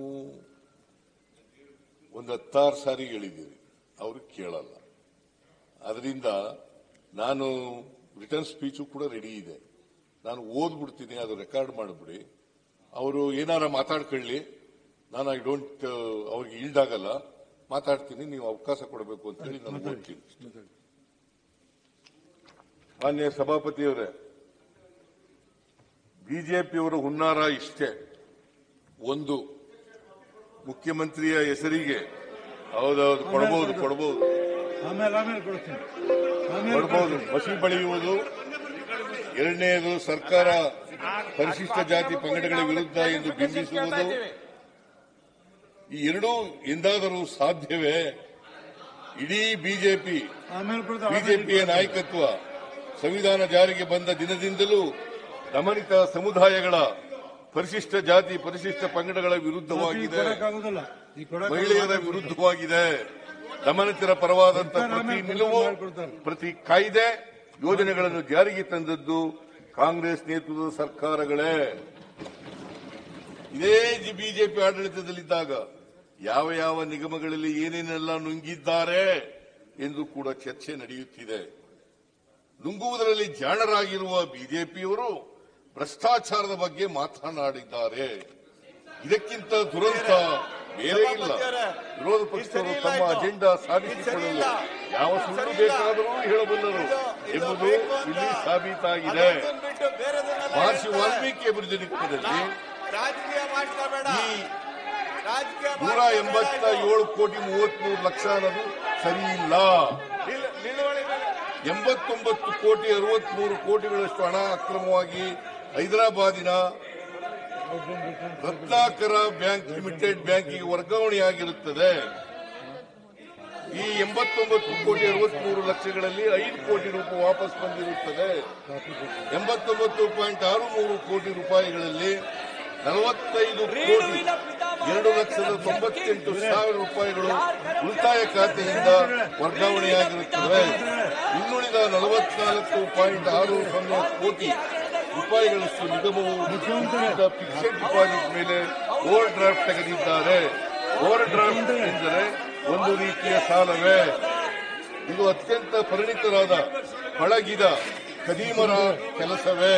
ಒಂದು ಹತ್ತಾರು ಸಾರಿ ಹೇಳಿದ್ದೀರಿ ಅವರು ಕೇಳಲ್ಲ ಅದರಿಂದ ನಾನು ರಿಟರ್ನ್ ಸ್ಪೀಚು ಕೂಡ ರೆಡಿ ಇದೆ ನಾನು ಓದ್ಬಿಡ್ತೀನಿ ಅದು ರೆಕಾರ್ಡ್ ಮಾಡಿಬಿಡಿ ಅವರು ಏನಾರ ಮಾತಾಡ್ಕೊಳ್ಳಿ ನಾನು ಐ ಡೋಂಟ್ ಅವ್ರಿಗೆ ಈಲ್ಡ್ ಆಗಲ್ಲ ಮಾತಾಡ್ತೀನಿ ನೀವು ಅವಕಾಶ ಕೊಡಬೇಕು ಅಂತ ಹೇಳಿ ನಾನು ಓದ್ತೀನಿ ಮಾನ್ಯ ಸಭಾಪತಿಯವರೇ ಬಿಜೆಪಿಯವರ ಹುನ್ನಾರ ಇಷ್ಟೇ ಒಂದು ಮುಖ್ಯಮಂತ್ರಿಯ ಹೆಸರಿಗೆ ಹೌದೌದು ಕೊಡಬಹುದು ಕೊಡಬಹುದು ಆಮೇಲೆ ಆಮೇಲೆ ಕೊಡ್ತೀನಿ ಆಮೇಲೆ ಕೊಡಬಹುದು ಮಸಿ ಬಳಿಯುವುದು ಎರಡನೆಯದು ಸರ್ಕಾರ ಪರಿಶಿಷ್ಟ ಜಾತಿ ಪಂಗಡಗಳ ವಿರುದ್ಧ ಎಂದು ಬಿಂಬಿಸುವುದು ಈ ಎರಡೂ ಎಂದಾದರೂ ಸಾಧ್ಯವೇ ಇಡೀ ಬಿಜೆಪಿ ಆಮೇಲೆ ಕೊಡ್ತೀನಿ ಬಿಜೆಪಿಯ ನಾಯಕತ್ವ ಸಂವಿಧಾನ ಜಾರಿಗೆ ಬಂದ ದಿನದಿಂದಲೂ ದಮನಿತ ಸಮುದಾಯಗಳ ಪರಿಶಿಷ್ಟ ಜಾತಿ ಪರಿಶಿಷ್ಟ ಪಂಗಡಗಳ ವಿರುದ್ಧವಾಗಿದೆ ಕೊಡಕ್ಕಾಗೋದಿಲ್ಲ ಈ ಕೊಡಕ್ ಮಹಿಳೆಯರ ವಿರುದ್ಧವಾಗಿದೆ ದಮನಿತರ ಪರವಾದಂತಹ ಪ್ರತಿ ನಿಲುವು ಪ್ರತಿ ಕಾಯ್ದೆ ಯೋಜನೆಗಳನ್ನು ಜಾರಿಗೆ ತಂದದ್ದು ಕಾಂಗ್ರೆಸ್ ನೇತೃತ್ವದ ಸರ್ಕಾರಗಳೇ ಇದೇ ಜಿ- ಬಿಜೆಪಿ ಆಡಳಿತದಲ್ಲಿದ್ದಾಗ ಯಾವ ಯಾವ ನಿಗಮಗಳಲ್ಲಿ ಏನೇನೆಲ್ಲ ನುಂಗಿದ್ದಾರೆ ಎಂದು ಕೂಡ ಚರ್ಚೆ ನಡೆಯುತ್ತಿದೆ ನುಂಗುವುದರಲ್ಲಿ ಜಾಣರಾಗಿರುವ ಬಿಜೆಪಿಯವರು ಭ್ರಷ್ಟಾಚಾರದ ಬಗ್ಗೆ ಮಾತನಾಡಿದ್ದಾರೆ ಇದಕ್ಕಿಂತ ದುರಂತ ಬೇರೆ ಇಲ್ಲ ವಿರೋಧ ಪಕ್ಷದವರು ತಮ್ಮ ಅಜೆಂಡಾ ಸಾಧಿಸಿಕೊಳ್ಳಲು ಯಾವ ಸುಳ್ಳು ಬೇಕಾದರೂ ಹೇಳಬಲ್ಲರು ಎಂಬುದು ಇಲ್ಲಿ ಸಾಬೀತಾಗಿದೆ ಬಿಟ್ಟು ಬೇರೆದನ್ನೆಲ್ಲ ಮಹರ್ಷಿ ವಾಲ್ಮೀಕಿ ಅಭಿವೃದ್ಧಿ ನಿಗಮದಲ್ಲಿ ರಾಜಕೀಯ ಮಾಡ್ಕೋಬೇಡ ಈ ರಾಜಕೀಯ ನೂರ ಎಂಬತ್ತ ಏಳು ಕೋಟಿ ಮೂವತ್ಮೂರು ಲಕ್ಷ ಅನ್ನೋದು ಸರಿ ಇಲ್ಲ ನಿಲ್- ನಿಲುವಳಿ ಮೇಲೆ ಎಂಬತ್ತೊಂಬತ್ತು ಕೋಟಿ ಅರವತ್ಮೂರು ಕೋಟಿಗಳಷ್ಟು ಹಣ ಅಕ್ರಮವಾಗಿ ಹೈದರಾಬಾದಿನ ರತ್ನಾಕರ ಬ್ಯಾಂಕ್ ಲಿಮಿಟೆಡ್ ಬ್ಯಾಂಕಿಗೆ ವರ್ಗಾವಣೆಯಾಗಿರುತ್ತದೆ ಈ ಎಂಬತ್ತೊಂಬತ್ತು ಕೋಟಿ ಅರವತ್ಮೂರು ಲಕ್ಷಗಳಲ್ಲಿ ಐದು ಕೋಟಿ ರೂಪಾಯಿ ವಾಪಸ್ ಬಂದಿರುತ್ತದೆ ಎಂಬತ್ತೊಂಬತ್ತು ಪಾಯಿಂಟ್ ಆರು ಮೂರು ಕೋಟಿ ರೂಪಾಯಿಗಳಲ್ಲಿ ನಲವತ್ತೈದು ಕೋಟಿ ಎರಡು ಲಕ್ಷದ ತೊಂಬತ್ತೆಂಟು ಸಾವಿರ ರೂಪಾಯಿಗಳು ಉಳಿತಾಯ ಖಾತೆಯಿಂದ ವರ್ಗಾವಣೆಯಾಗಿರುತ್ತವೆ ಇನ್ನುಳಿದ ನಲವತ್ನಾಲ್ಕು ಪಾಯಿಂಟ್ ಆರು ಸೊನ್ನೆ ಕೋಟಿ ರೂಪಾಯಿಗಳಷ್ಟು ನಿಗಮವು ಇದ್ದ ಫಿಕ್ಸೆಡ್ ಡಿಪಾಸಿಟ್ ಮೇಲೆ ಓವರ್ ಡ್ರಾಫ್ಟ್ ತೆಗೆದಿದ್ದಾರೆ ಓವರ್ ಡ್ರಾಫ್ಟ್ ಎಂದರೆ ಒಂದು ರೀತಿಯ ಸಾಲವೇ ಇದು ಅತ್ಯಂತ ಪರಿಣಿತರಾದ ಪಳಗಿದ ಕದೀಮರ ಕೆಲಸವೇ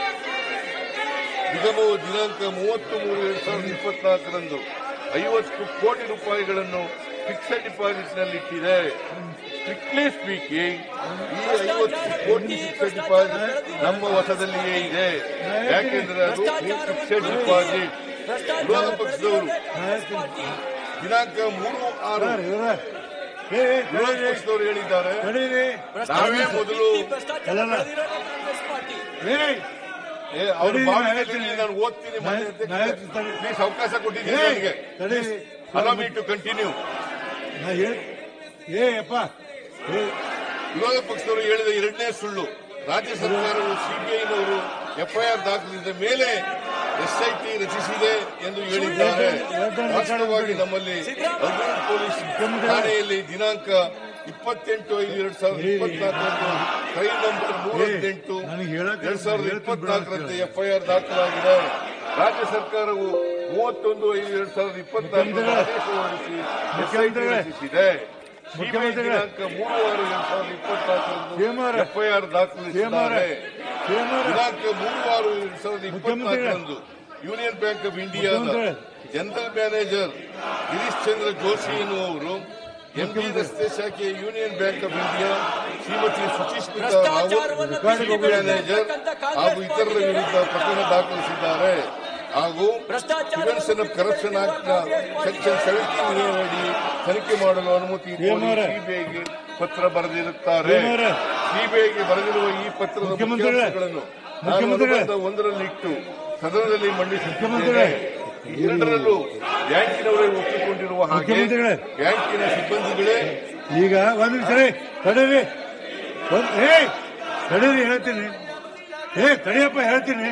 ನಿಗಮವು ದಿನಾಂಕ ಮೂವತ್ತು ಮೂರು ಎರಡ್ ಸಾವಿರದ ಇಪ್ಪತ್ನಾಲ್ಕರಂದು ಐವತ್ತು ಕೋಟಿ ರೂಪಾಯಿಗಳನ್ನು ಫಿಕ್ಸೆಡ್ ಡಿಪಾಸಿಟ್ನಲ್ಲಿ ಇಟ್ಟಿದೆ ಸ್ಟ್ರಿಕ್ಟ್ಲಿ ಸ್ಪೀಕಿಂಗ್ ಈ ಐವತ್ತು ಕೋಟಿ ಫಿಕ್ಸೆಡ್ ಡಿಪಾಸಿಟ್ ನಮ್ಮ ವಶದಲ್ಲಿಯೇ ಇದೆ ಯಾಕೆಂದ್ರೆ ಅದು ಫಿಕ್ಸೆಡ್ ಡಿಪಾಸಿಟ್ ವಿರೋಧ ಪಕ್ಷದವರು ದಿನಾಂಕ ಮೂರು ಆರು ಇವ್ರೆ ಏ ಏ, ವಿರೋಧ ತಡೀರಿ, ಪಕ್ಷದವರು ಹೇಳಿದ್ದಾರೆ ತಡೀರಿ ನಾವೇ ಮೊದಲು ಅಲ್ಲಲ್ಲ. ಏಯ್ ಏ, ಅವ್ರ ತಡೀರಿ, ಬಾವಿನಲ್ಲಿ ನಾಯಕರೇ. ನಾನು ಓದ್ತೀನಿ ಮಾನ್ಯ ಅಧ್ಯಕ್ಷರೇ. ನಾಯಕ- ತಡಿ- ಪ್ಲೀಸ್ ಅವಕಾಶ ಕೊಟ್ಟಿದ್ದೀನಿ ಏಯ್, ನನಗೆ ತಡೀರಿ ಅಲೋ ಮೀ ಟು ಕಂಟಿನ್ಯೂ ನಾ ಹೇಳ್ ಏ ಅಪ್ಪ ಏ ವಿರೋಧ ಪಕ್ಷದವರು ಹೇಳಿದ ಎರಡನೇ ಸುಳ್ಳು ರಾಜ್ಯ ಸರ್ಕಾರವು ಸಿಬಿಐನವರು ಎಫ್ಐಆರ್ ದಾಖಲಿಸಿದ ಮೇಲೆ ಎಸ್ಐಟಿ ರಚಿಸಿದೆ ಎಂದು ಹೇಳಿದ್ದಾರೆ ವಾಸ್ತವವಾಗಿ ನಮ್ಮಲ್ಲಿ ಅರ್ಜುನ್ ಪೊಲೀಸ್ ಠಾಣೆಯಲ್ಲಿ ದಿನಾಂಕ ಇಪ್ಪತ್ತೆಂಟು ಐದು ಎರಡ್ ಸಾವಿರದ ಇಪ್ಪತ್ನಾಲ್ಕರಂದು ಫೈಲ್ ನಂಬರ್ ನೂರ ಹದಿನೆಂಟು ನನಗೆ ಹೇಳಕ್ಕೆ ಎರಡ್ ಸಾವಿರದ ಇಪ್ಪತ್ನಾಲ್ಕರಂತೆ ಎಫ್ಐಆರ್ ದಾಖಲಾಗಿದೆ ರಾಜ್ಯ ಸರ್ಕಾರವು ಮೂವತ್ತೊಂದು ಐದು ಎರಡ್ ಸಾವಿರದ ಇಪ್ಪತ್ನಾಲ್ಕರಂದು ಆದೇಶ ಹೊರಡಿಸಿ ಎಸ್ಐಟಿ ರಚಿಸಿದೆ ಸಿಬಿಐ ದಿನಾಂಕ ಮೂರು ಆರು ಎರಡ್ ಸಾವಿರದ ಇಪ್ಪತ್ನಾಲ್ಕರಂದು ಸೇಮಾರ. ಎಫ್ಐಆರ್ ದಾಖಲಿಸಿದ್ದಾರೆ ಸೇಮಾರ. ದಿನಾಂಕ ಮೂರು ಆರು ಎರಡ್ ಸಾವಿರದ ಇಪ್ಪತ್ನಾಲ್ಕರಂದು ಯೂನಿಯನ್ ಬ್ಯಾಂಕ್ ಆಫ್ ಇಂಡಿಯಾದ ಮುಖ್ಯಮಂತ್ರಿ. ಜನರಲ್ ಮ್ಯಾನೇಜರ್ ಗಿರೀಶ್ ಚಂದ್ರ ಜೋಶಿ ಎನ್ನುವವರು ಎಂಪಿ ರಸ್ತೆ ಶಾಖೆಯ Union Bank of India Shrimati Suchismita ಭ್ರಷ್ಟಾಚಾರವನ್ನು ರಾವತ್ ಬಿಸಿ ಮ್ಯಾನೇಜರ್ ಹಾಗೂ ಇತರರ ವಿರುದ್ಧ ಪ್ರಕರಣ ದಾಖಲಿಸಿದ್ದಾರೆ ಹಾಗೂ ಪ್ರಿವೆನ್ಷನ್ ಆಫ್ ಕರಪ್ಷನ್ ಆಕ್ಟ್ ನ ಸೆಕ್ಷನ್ ಸೆವೆಂಟೀನ್ ಅಡಿ ತನಿಖೆ ಮಾಡಲು ಅನುಮತಿ ಏಮೋರೆ. ಸಿಬಿಐಗೆ ಪತ್ರ ಬರೆದಿರುತ್ತಾರೆ ಏಮೋರೆ. ಸಿಬಿಐಗೆ ಬರೆದಿರುವ ಈ ಪತ್ರದ ಮುಖ್ಯಮಂತ್ರಿಗಳೇ. ಮುಖ್ಯಾಂಶಗಳನ್ನು ನಾನು ಮುಖ್ಯಮಂತ್ರಿಗಳೇ. ಅನುಬಂಧ ಒಂದರಲ್ಲಿ ಇಟ್ಟು ಸದನದಲ್ಲಿ ಮುಖ್ಯಮಂತ್ರಿಗಳೇ. ಮಂಡಿಸಿದ್ದೇನೆ ಎರಡರಲ್ಲೂ ಬ್ಯಾಂಕಿನವರೇ ಒಪ್ಪಿಕೊಂಡಿರುವ ಹಾಗೆ ಮುಖ್ಯಮಂತ್ರಿಗಳೇ. ಬ್ಯಾಂಕಿನ ಸಿಬ್ಬಂದಿಗಳೇ ಈಗ ಒಂದ್ ನಿಮಿಷ ರೀ ತಡೀರಿ ಒಂದ್ ಏ ತಡೀರಿ ಹೇಳ್ತೀನಿ ಏ ತಡಿಯಪ್ಪ ಹೇಳ್ತೀನಿ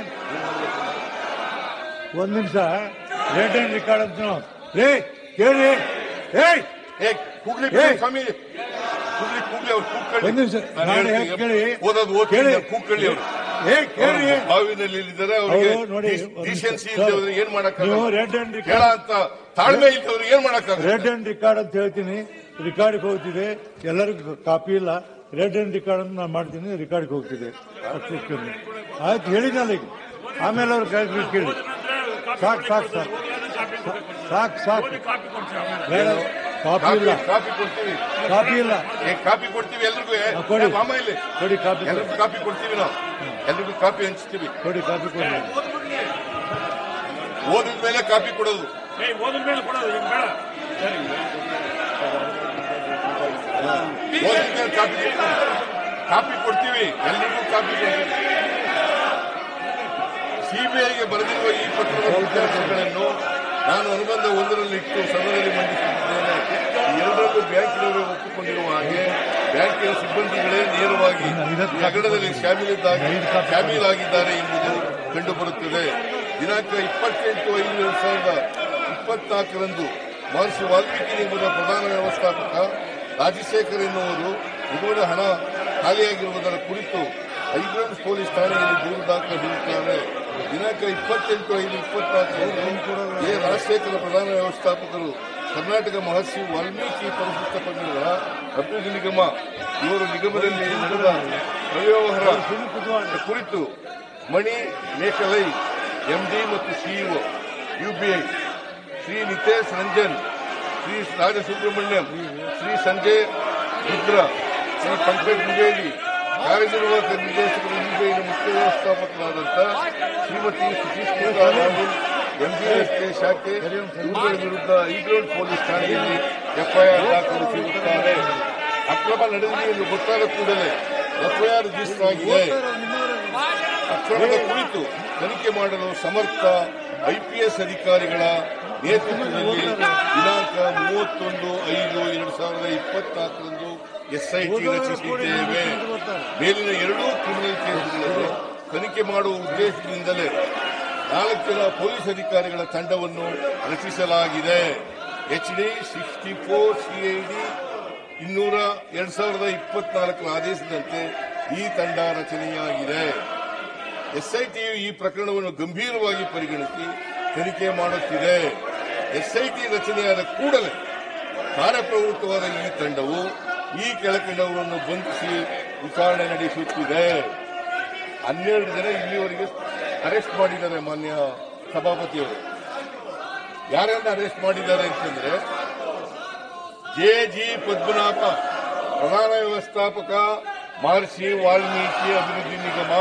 ಒಂದ್ ನಿಮಿಷ ರೇಟ್ ಅಂಡ್ ರೆಕಾರ್ಡ್ ಅಂತ ನಾವು ರೇ ಕೇಳಿ ಏಯ್ ಏ ಕೂಗ್ಲಿ ಏ. ಸ್ವಾಮಿ ಕೂಗ್ಲಿ ಕೂಗ್ಲಿ ಅವ್ರು ಕೂಗ್ಕೊಳ್ಳಿ ಒಂದ್ ನಿಮಿಷ ನಾನು ನಾನು ಹೇಳ್ತೀನಿ. ಹೇಳ್ ಕೇಳಿ ಓದೋದು ಓದ್ತೀನಿ ಕೇಳಿ ಕೂಗ್ಕೊಳ್ಳಿ ಅವರು ಏ ಕೇಳಿ ಬಾವಿನಲ್ಲಿ ಇಲ್ಲಿದ್ದಾರೆ ಅವರಿಗೆ ಅವರು ನೋಡಿ ಡಿಸೆನ್ಸಿ ಇಲ್ಲದವ್ರಿಗೆ ಏನ್ ನೀವು ಮಾಡಕ್ಕಾಗಲ್ಲ ರೇಟ್ ಅಂಡ್ ಹೇಳ ರೆಕಾರ್ಡ್ ಅಂತ ತಾಳ್ಮೆ ಇಲ್ಲದವ್ರಿಗೆ ಏನ್ ಮಾಡಕ್ಕಾಗಲ್ಲ ರೆಡ್ ಅಂಡ್ ರಿಕಾರ್ಡ್ ಅಂತ ಹೇಳ್ತೀನಿ ರಿಕಾರ್ಡ್ಗೆ ಹೋಗ್ತಿದೆ ಎಲ್ಲರಿಗೂ ಕಾಪಿ ಇಲ್ಲ ರೆಡ್ ಅಂಡ್ ರಿಕಾರ್ಡ್ ಅಂತ ನಾನು ಮಾಡ್ತೀನಿ ರಿಕಾರ್ಡ್ಗೆ ಹೋಗ್ತಿದೆ ಅಷ್ಟು ಕಮ್ಮಿ. ಆಯ್ತು ಹೇಳಿದ್ನಲ್ಲ ಈಗ ಆಮೇಲೆ ಅವ್ರು ಕೇಳಿ ಕೇಳಿ ಸಾಕು ಸಾಕು ಸಾಕು ಸಾಕು ಸಾಕು ಬೇಡ ಕಾಪಿ ಕಾಪಿ ಇಲ್ಲ ಕಾಪಿ ಕೊಡ್ತೀವಿ ಕಾಪಿ ಇಲ್ಲ ಏ ಕಾಪಿ ಕೊಡ್ತೀವಿ ಎಲ್ರಿಗೂ ಏ, ಹಾ, ಕೊಡಿ. ಏ, ಮಾಮ ಇಲ್ಲಿ ಕೊಡಿ ಕಾಪಿ ಕೊಡಿ. ಎಲ್ರಿಗೂ ಕಾಪಿ ಕೊಡ್ತೀವಿ ನಾವು ಎಲ್ರಿಗೂ ಕಾಪಿ ಹಂಚ್ತೀವಿ ಕೊಡಿ ಕಾಪಿ ಕೊಡಿ ಓದಿದ ಮೇಲೆ ಕಾಪಿ ಕೊಡೋದು ಏ ಓದಿದ ಮೇಲೆ ಕೊಡೋದು ಈಗ ಬೇಡ ಸರಿ ಓದಿದ ಮೇಲೆ ಕಾಪಿ ಕೊಡ್ತೀವಿ. ಕಾಪಿ ಕೊಡ್ತೀವಿ ಎಲ್ರಿಗೂ ಕಾಪಿ ಕೊಡ್ತೀವಿ ಸಿಬಿಐಗೆ ಬರೆದಿರುವ ಈ ಪತ್ರದ ಮುಖ್ಯಾಂಶಗಳನ್ನು ನಾನು ಅನುಬಂಧ ಒಂದರಲ್ಲಿ ಇಟ್ಟು ಸದನದಲ್ಲಿ ಮಂಡಿಸುತ್ತಿದ್ದೇನೆ ಈ ಎರಡರಲ್ಲೂ ಬ್ಯಾಂಕಿನವರು ಒಪ್ಪಿಕೊಂಡಿರುವ ಹಾಗೆ ಬ್ಯಾಂಕಿನ ಸಿಬ್ಬಂದಿಗಳೇ ನೇರವಾಗಿ ಈ ಹಗರಣದಲ್ಲಿ ಶಾಮೀಲಿದ್ದಾಗಿ ಶಾಮೀಲಾಗಿದ್ದಾರೆ ಎಂಬುದು ಕಂಡುಬರುತ್ತದೆ ದಿನಾಂಕ ಇಪ್ಪತ್ತೆಂಟು ಐದು ಎರಡ್ ಸಾವಿರದ ಇಪ್ಪತ್ನಾಲ್ಕರಂದು ಮಹರ್ಷಿ ವಾಲ್ಮೀಕಿ ನಿಗಮದ ಪ್ರಧಾನ ವ್ಯವಸ್ಥಾಪಕ ರಾಜಶೇಖರ್ ಎನ್ನುವರು ನಿಗಮದ ಹಣ ಖಾಲಿಯಾಗಿರುವುದರ ಕುರಿತು ಹೈಗ್ರೌಂಡ್ ಪೊಲೀಸ್ ಠಾಣೆಯಲ್ಲಿ ದೂರು ದಾಖಲಿಸಿರುತ್ತಾರೆ ದಿನಾಂಕ ಇಪ್ಪತ್ತೆಂಟು ಐದು ಇಪ್ಪತ್ನಾಲ್ಕರಂದು ಎ ರಾಜಶೇಖರ ಪ್ರಧಾನ ವ್ಯವಸ್ಥಾಪಕರು ಕರ್ನಾಟಕ ಮಹರ್ಷಿ ವಾಲ್ಮೀಕಿ ಪರಿಶಿಷ್ಟ ಪಂಗಡಗಳ ಅಭಿವೃದ್ಧಿ ನಿಗಮ ಇವರು ನಿಗಮದಲ್ಲಿ ನಡೆದ ಅವ್ಯವಹಾರ ಕುರಿತು ಮಣಿ ಮೇಕಲೈ ಎಂಡಿ ಮತ್ತು ಸಿಇಒ ಯುಬಿಐ ಶ್ರೀ ನಿತೇಶ್ ರಂಜನ್ ಶ್ರೀ ರಾಜಸುಬ್ರಹ್ಮಣ್ಯಂ ಶ್ರೀ ಸಂಜಯ್ ರುದ್ರ ಶ್ರೀ ಪಂಕಜ್ ದ್ವಿವೇದಿ ಕಾರ್ಯನಿರ್ವಾಹಕ ನಿರ್ದೇಶಕರು ಯುಬಿಐನ ಮುಖ್ಯ ವ್ಯವಸ್ಥಾಪಕರಾದಂಥ ಶ್ರೀಮತಿ ಸುಶೀಸ್ಮಿತಾ ರಾಹುಲ್ ಎಂಬಿಎಸ್ಕೆ ಶಾಖೆ ಇವುಗಳ ವಿರುದ್ಧ ಈಗ್ರೋಡ್ ಪೊಲೀಸ್ ಠಾಣೆಯಲ್ಲಿ ಎಫ್ಐಆರ್ ದಾಖಲಿಸಿರುತ್ತಾರೆ ಅಕ್ರಮ ನಡೆದಿದೆ ಎಂದು ಗೊತ್ತಾದ ಕೂಡಲೇ ಎಫ್ಐಆರ್ ರಿಜಿಸ್ಟರ್ ಆಗಿದೆ ಅಕ್ರಮದ ಕುರಿತು ತನಿಖೆ ಮಾಡಲು ಸಮರ್ಥ ಐಪಿಎಸ್ ಅಧಿಕಾರಿಗಳ ನೇತೃತ್ವದಲ್ಲಿ ದಿನಾಂಕ ಮೂವತ್ತೊಂದು ಐದು ಎರಡು ಸಾವಿರದ ಇಪ್ಪತ್ನಾಲ್ಕರಂದು ಎಸ್ಐಟಿ ರಚಿಸಿದ್ದೇವೆ ಮೇಲಿನ ಎರಡೂ ಕ್ರಿಮಿನಲ್ ಕೇಸುಗಳನ್ನು ತನಿಖೆ ಮಾಡುವ ಉದ್ದೇಶದಿಂದಲೇ ನಾಲ್ಕು ಜನ ಪೊಲೀಸ್ ಅಧಿಕಾರಿಗಳ ತಂಡವನ್ನು ರಚಿಸಲಾಗಿದೆ ಎಚ್ಡಿ ಸಿಕ್ಸ್ಟಿ ಫೋರ್ ಸಿಐಡಿ ಇನ್ನೂರ ಎರಡ್ ಸಾವಿರದ ಇಪ್ಪತ್ನಾಲ್ಕರ ಆದೇಶದಂತೆ ಈ ತಂಡ ರಚನೆಯಾಗಿದೆ ಎಸ್ಐಟಿಯು ಈ ಪ್ರಕರಣವನ್ನು ಗಂಭೀರವಾಗಿ ಪರಿಗಣಿಸಿ ತನಿಖೆ ಮಾಡುತ್ತಿದೆ ಎಸ್ಐಟಿ ರಚನೆಯಾದ ಕೂಡಲೇ ಕಾರ್ಯಪ್ರವೃತ್ತವಾದ ಈ ತಂಡವು ಈ ಕೆಳಕಂಡವರನ್ನು ಬಂಧಿಸಿ ವಿಚಾರಣೆ ನಡೆಸುತ್ತಿದೆ ಹನ್ನೆರಡು ಜನ ಇಲ್ಲಿವರೆಗೆ ಅರೆಸ್ಟ್ ಮಾಡಿದ್ದಾರೆ ಮಾನ್ಯ ಸಭಾಪತಿಯವರು ಯಾರನ್ನ ಅರೆಸ್ಟ್ ಮಾಡಿದ್ದಾರೆ ಅಂತಂದ್ರೆ ಜೆ ಜಿ ಪದ್ಮನಾಭ ಪ್ರಧಾನ ವ್ಯವಸ್ಥಾಪಕ ಮಹರ್ಷಿ ವಾಲ್ಮೀಕಿ ಅಭಿವೃದ್ಧಿ ನಿಗಮ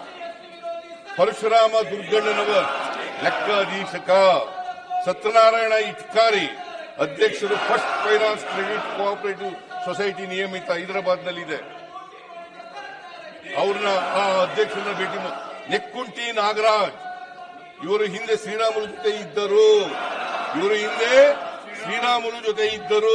ಪರಶುರಾಮ ದುರ್ಗಣ್ಣನವರ್ ಲೆಕ್ಕ ಅಧೀಕ್ಷಕ ಸತ್ಯನಾರಾಯಣ ಇಟ್ಕಾರಿ ಅಧ್ಯಕ್ಷರು First Finance Credit Cooperative Society ನಿಯಮಿತ ಹೈದರಾಬಾದ್ನಲ್ಲಿದೆ ಅವ್ರನ್ನ ಆ ಅಧ್ಯಕ್ಷರನ್ನ ಭೇಟಿ ಮಾ- ನೆಕ್ಕುಂಟಿ ನಾಗರಾಜ್ ಇವರು ಹಿಂದೆ ಶ್ರೀರಾಮುಲು ಜೊತೆ ಇದ್ದರು ಇವರು ಹಿಂದೆ ಶ್ರೀರಾಮುಲು ಜೊತೆ ಇದ್ದರು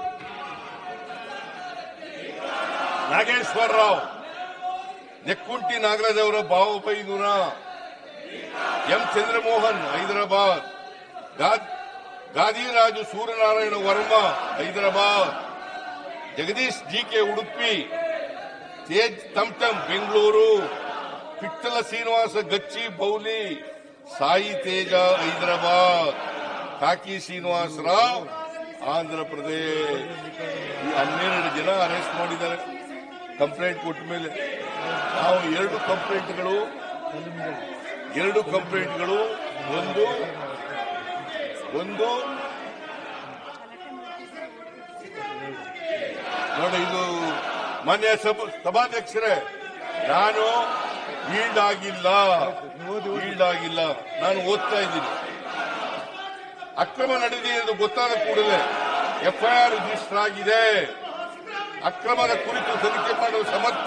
ನಾಗೇಶ್ವರ ರಾವ್ ನೆಕ್ಕುಂಟಿ ನಾಗರಾಜ್ ಅವರ ಭಾವಬೈದೂರ ಎಂ ಚಂದ್ರಮೋಹನ್ ಹೈದರಾಬಾದ್ ಗಾ- ಗಾದಿರಾಜು ಸೂರ್ಯನಾರಾಯಣ ವರ್ಮ ಹೈದರಾಬಾದ್ ಜಗದೀಶ್ ಜಿಕೆ ಉಡುಪಿ ತೇಜ್ ಟಮ್ಟಮ್ ಬೆಂಗಳೂರು ಪಿಟ್ಟಲ ಶ್ರೀನಿವಾಸ ಗಚ್ಚಿ ಬೌಲಿ ಸಾಯಿ ತೇಜ ಹೈದರಾಬಾದ್ ಕಾಕಿ ಶ್ರೀನಿವಾಸ ರಾವ್ ಆಂಧ್ರ ಪ್ರದೇಶ್ ಈ ಹನ್ನೆರಡು ಜನ ಅರೆಸ್ಟ್ ಮಾಡಿದ್ದಾರೆ ಕಂಪ್ಲೇಂಟ್ ಕೊಟ್ಟ ಮೇಲೆ ನಾವು ಎರಡು ಕಂಪ್ಲೇಂಟ್ಗಳು ಎರಡು ಕಂಪ್ಲೇಂಟ್ಗಳು ಒಂದು ಒಂದು ನೋಡಿ ಇದು ಮಾನ್ಯ ಸಭ- ಸಭಾಧ್ಯಕ್ಷರೇ ನಾನು ಈಲ್ಡ್ ಆಗಿಲ್ಲ ಈಲ್ಡ್ ಆಗಿಲ್ಲ ನಾನು ಓದ್ತಾ ಇದ್ದೀನಿ ಅಕ್ರಮ ನಡೆದಿದೆ ಎಂದು ಗೊತ್ತಾದ ಕೂಡಲೇ ಎಫ್ಐಆರ್ ರಿಜಿಸ್ಟರ್ ಆಗಿದೆ ಅಕ್ರಮದ ಕುರಿತು ತನಿಖೆ ಮಾಡಲು ಸಮರ್ಥ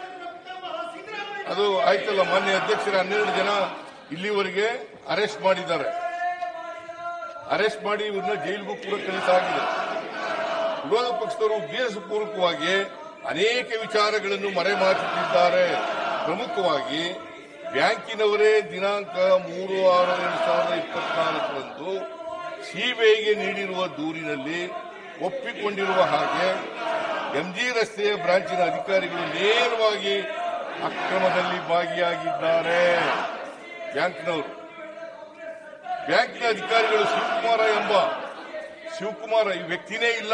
ಅದು ಆಯ್ತಲ್ಲ ಮಾನ್ಯ ಅಧ್ಯಕ್ಷರ ಹನ್ನೆರಡು ಜನ ಇಲ್ಲಿವರೆಗೆ ಅರೆಸ್ಟ್ ಮಾಡಿದ್ದಾರೆ ಅರೆಸ್ಟ್ ಮಾಡಿ ಇವ್ರನ್ನ ಜೈಲಿಗೂ ಕೂಡ ಕಳಿಸಲಾಗಿದೆ ವಿರೋಧ ಪಕ್ಷದವರು ಉದ್ದೇಶಪೂರ್ವಕವಾಗಿ ಅನೇಕ ವಿಚಾರಗಳನ್ನು ಮರೆಮಾಚುತ್ತಿದ್ದಾರೆ ಪ್ರಮುಖವಾಗಿ ಬ್ಯಾಂಕಿನವರೇ ದಿನಾಂಕ ಮೂರು ಆರು ಎರಡು ಸಾವಿರದ ಇಪ್ಪತ್ನಾಲ್ಕರಂದು ಸಿಬಿಐಗೆ ನೀಡಿರುವ ದೂರಿನಲ್ಲಿ ಒಪ್ಪಿಕೊಂಡಿರುವ ಹಾಗೆ ಎಂಜಿ ರಸ್ತೆಯ ಬ್ರಾಂಚಿನ ಅಧಿಕಾರಿಗಳು ನೇರವಾಗಿ ಅಕ್ರಮದಲ್ಲಿ ಭಾಗಿಯಾಗಿದ್ದಾರೆ ಬ್ಯಾಂಕ್ನವರು ಬ್ಯಾಂಕಿನ ಅಧಿಕಾರಿಗಳು ಶಿವಕುಮಾರ ಎಂಬ ಶಿವಕುಮಾರ ಈ ವ್ಯಕ್ತಿನೇ ಇಲ್ಲ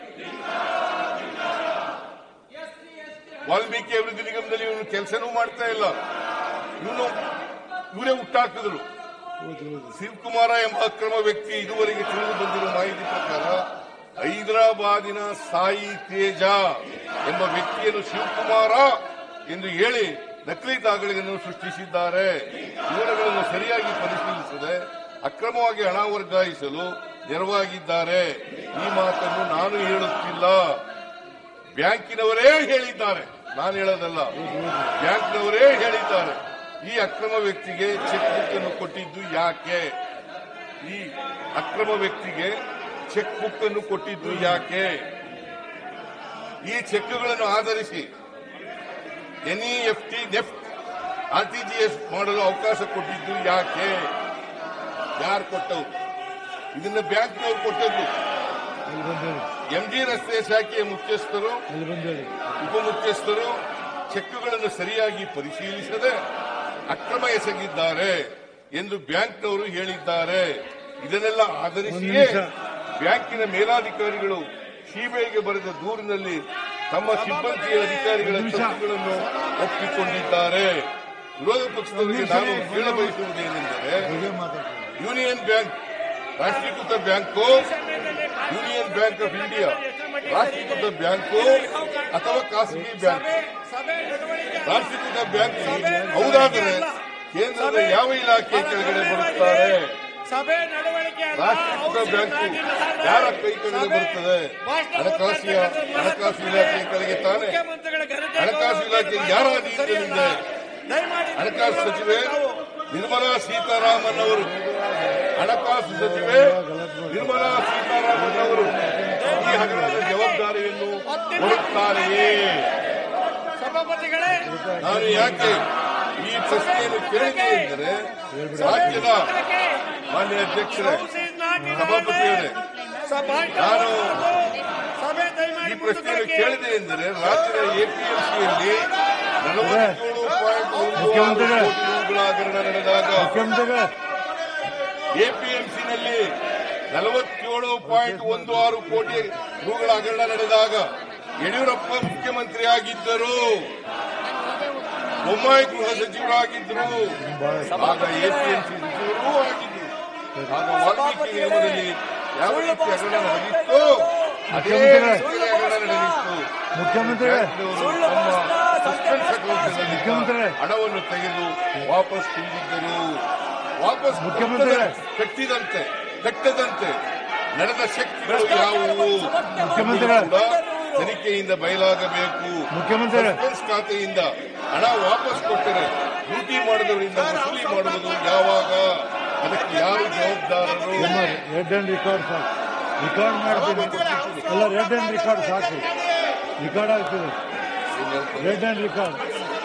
ವಾಲ್ಮೀಕಿ ಅಭಿವೃದ್ಧಿ ನಿಗಮದಲ್ಲಿ ಇವನು ಕೆಲಸನೂ ಮಾಡ್ತಾ ಇಲ್ಲ ಇವನು ಇವರೇ ಹುಟ್ಟಾಕಿದ್ರು ಶಿವಕುಮಾರ ಎಂಬ ಅಕ್ರಮ ವ್ಯಕ್ತಿ ಇದುವರೆಗೆ ತಿಳಿದು ಬಂದಿರುವ ಮಾಹಿತಿ ಪ್ರಕಾರ ಹೈದರಾಬಾದಿನ ಸಾಯಿ ತೇಜ ಎಂಬ ವ್ಯಕ್ತಿಯನ್ನು ಶಿವಕುಮಾರ ಎಂದು ಹೇಳಿ ನಕಲಿ ದಾಖಲೆಗಳನ್ನು ಸೃಷ್ಟಿಸಿದ್ದಾರೆ ವಿವರಗಳನ್ನು ಸರಿಯಾಗಿ ಪರಿಶೀಲಿಸದೆ ಅಕ್ರಮವಾಗಿ ಹಣ ವರ್ಗಾಯಿಸಲು ನೆರವಾಗಿದ್ದಾರೆ ಈ ಮಾತನ್ನು ನಾನು ಹೇಳುತ್ತಿಲ್ಲ ಬ್ಯಾಂಕಿನವರೇ ಹೇಳಿದ್ದಾರೆ ನಾನು ಹೇಳೋದಲ್ಲ ಬ್ಯಾಂಕ್ನವರೇ ಹೇಳಿದ್ದಾರೆ ಈ ಅಕ್ರಮ ವ್ಯಕ್ತಿಗೆ ಚೆಕ್ ಬುಕ್ ಅನ್ನು ಕೊಟ್ಟಿದ್ದು ಯಾಕೆ ಈ ಅಕ್ರಮ ವ್ಯಕ್ತಿಗೆ ಚೆಕ್ ಬುಕ್ ಅನ್ನು ಕೊಟ್ಟಿದ್ದು ಯಾಕೆ ಈ ಚೆಕ್ಗಳನ್ನು ಆಧರಿಸಿ ಎನ್ಇಎಫ್ಟಿ ನೆಫ್ಟ್ ಆರ್ಟಿಜಿಎಸ್ ಮಾಡಲು ಅವಕಾಶ ಕೊಟ್ಟಿದ್ದು ಯಾಕೆ ಯಾರು ಕೊಟ್ಟವು ಇದನ್ನ ಬ್ಯಾಂಕ್ನವರು ಕೊಟ್ಟದ್ದು ಅಲ್ಲಿ ಬಂದೇಳಿ ಎಂಜಿ ರಸ್ತೆ ಶಾಖೆಯ ಮುಖ್ಯಸ್ಥರು ಅಲ್ಲಿ ಬಂದೇಳಿ ಉಪಮುಖ್ಯಸ್ಥರು ಚೆಕ್ಗಳನ್ನು ಸರಿಯಾಗಿ ಪರಿಶೀಲಿಸದೆ ಅಕ್ರಮ ಎಸಗಿದ್ದಾರೆ ಎಂದು ಬ್ಯಾಂಕ್ನವರು ಹೇಳಿದ್ದಾರೆ ಇದನ್ನೆಲ್ಲ ಆಧರಿಸಿಯೇ ಒಂದು ನಿಮಿಷ. ಬ್ಯಾಂಕಿನ ಮೇಲಾಧಿಕಾರಿಗಳು ಸಿಬಿಐಗೆ ಬರೆದ ದೂರಿನಲ್ಲಿ ತಮ್ಮ ಸಿಬ್ಬಂದಿಯ ಅಧಿಕಾರಿಗಳ ಒಂದು ನಿಮಿಷ. ತಪ್ಪುಗಳನ್ನು ಒಪ್ಪಿಕೊಂಡಿದ್ದಾರೆ ವಿರೋಧ ಪಕ್ಷದವರಿಗೆ ಒಂದು ನಾನು ನಿಮಿಷ. ಕೇಳಬಯಸುವುದೇನೆಂದರೆ ಬಗ್ಗೆ ಮಾತಾಡ್ತೀನಿ ಯೂನಿಯನ್ ಬ್ಯಾಂಕ್ ರಾಷ್ಟ್ರೀಕೃತ bank Union Bank of India ರಾಷ್ಟ್ರೀಕೃತ ಬ್ಯಾಂಕು ಅಥವಾ ಖಾಸಗಿ ಬ್ಯಾಂಕ್ ರಾಷ್ಟ್ರೀಕೃತ ಬ್ಯಾಂಕ್ ಹೌದಾದರೆ ಕೇಂದ್ರದ ಯಾವ ಇಲಾಖೆ ಕೆಳಗಡೆ ಬರುತ್ತಾರೆ ಸಭೆ ನಡವಳಿಕೆ ಅಲ್ಲ. ರಾಷ್ಟ್ರೀಕೃತ ಬ್ಯಾಂಕು ಯಾರ ಕೈ ಕೆಳಗಡೆ ಬರುತ್ತದೆ ಹಣಕಾಸಿನ ಹಣಕಾಸು ಇಲಾಖೆ ಕೆಳಗೆ ತಾನೆ ಮುಖ್ಯಮಂತ್ರಿಗಳ ಘನತೆ ಹಣಕಾಸು ಇಲಾಖೆ ಯಾರ ಅಧೀನದಲ್ಲಿದೆ ದಯಮಾಡಿ ಹಣಕಾಸು ಸಚಿವೆ ನಿರ್ಮಲಾ ಸೀತಾರಾಮನ್ ಅವರು ಹಣಕಾಸು ಸಚಿವೆ ನಿರ್ಮಲಾ ಸೀತಾರಾಮನ್ ಅವರು ಈ ಹಗರಣದ ಜವಾಬ್ದಾರಿಯನ್ನು ಹೊರುತ್ತಾರೆಯೇ ಸಭಾಪತಿಗಳೇ ನಾನು ಯಾಕೆ ಈ ಪ್ರಶ್ನೆಯನ್ನು ಕೇಳಿದೆ ಎಂದರೆ ರಾಜ್ಯದ ಮಾನ್ಯ ಅಧ್ಯಕ್ಷರೇ ಸಭಾಪತಿಯವರೇ ನಾನು ಸಭೆ ಈ ದಯಮಾಡಿ ಪ್ರಶ್ನೆಯನ್ನು ಕೇಳಿದೆ ಎಂದರೆ ರಾಜ್ಯದ ಎಪಿಎಂಸಿಯಲ್ಲಿ ನಲವತ್ತೇಳು ಪಾಯಿಂಟ್ ಒಂದು ಆರು ಮುಖ್ಯಮಂತ್ರಿಗಳೇ. ಕೋಟಿ ರೂಗಳ ಹಗರಣ ನಡೆದಾಗ ಮುಖ್ಯಮಂತ್ರಿಗಳೇ ಎಪಿಎಂಸಿನಲ್ಲಿ ನಲವತ್ತೇಳು ಪಾಯಿಂಟ್ ಒಂದು ಆರು ಕೋಟಿ ರೂಗಳ ಹಗರಣ ನಡೆದಾಗ ಯಡಿಯೂರಪ್ಪ ಮುಖ್ಯಮಂತ್ರಿಯಾಗಿದ್ದರು ಬೊಮ್ಮಾಯಿ ಗೃಹ ಸಚಿವರಾಗಿದ್ದರು ಆಗ ಎಪಿಎಂಸಿ ಸಚಿವರೂ ಆಗಿದ್ರು ಆಗ ವಾಲ್ಮೀಕಿ ನಿಗಮದಲ್ಲಿ ಯಾವ ರೀತಿ ಹಗರಣ ನಡೆದಿತ್ತು ಅದೇ ರೀತಿಯಲ್ಲಿ ಹಗರಣ ನಡೆದಿತ್ತು ಮುಖ್ಯಮಂತ್ರಿಗಳೇ ಬ್ಯಾಂಕ್ನವರು ತಮ್ಮ ಸಸ್ಪೆನ್ಸ್ ಅಕೌಂಟ್ನಲ್ಲಿ ಮುಖ್ಯಮಂತ್ರಿಗಳೇ ಹಣವನ್ನು ತೆಗೆದು ವಾಪಸ್ ತುಂಬಿದ್ದರು ವಾಪಸ್ ಮುಖ್ಯಮಂತ್ರಿಗಳೇ. ಕಟ್ಟಿದಂತೆ ಕಟ್ಟದಂತೆ ನಡೆದ ಶಕ್ತಿಗಳು ಯಾವುವು ಮುಖ್ಯಮಂತ್ರಿಗಳೇ. ಕೂಡ ತನಿಖೆಯಿಂದ ಬಯಲಾಗಬೇಕು ಮುಖ್ಯಮಂತ್ರಿಗಳೇ. ಸಸ್ಪೆನ್ಸ್ ಖಾತೆಯಿಂದ ಹಣ ವಾಪಸ್ ಕೊಟ್ಟರೆ ಡ್ಯೂಟಿ ಮಾಡಿದವರಿಂದ ವಸೂಲಿ ಮಾಡುವುದು ಯಾವಾಗ ಅದಕ್ಕೆ ಯಾರು ಜವಾಬ್ದಾರರು ರೆಡ್ ಅಂಡ್ ರಿಕಾರ್ಡ್ ಸಾಕು ರಿಕಾರ್ಡ್ ಮಾಡ್ತೀನಿ ಎಲ್ಲ ರೆಡ್ ಅಂಡ್ ರಿಕಾರ್ಡ್ ಸಾಕು ರಿಕಾರ್ಡ್ ಆಗ್ತದೆ read and record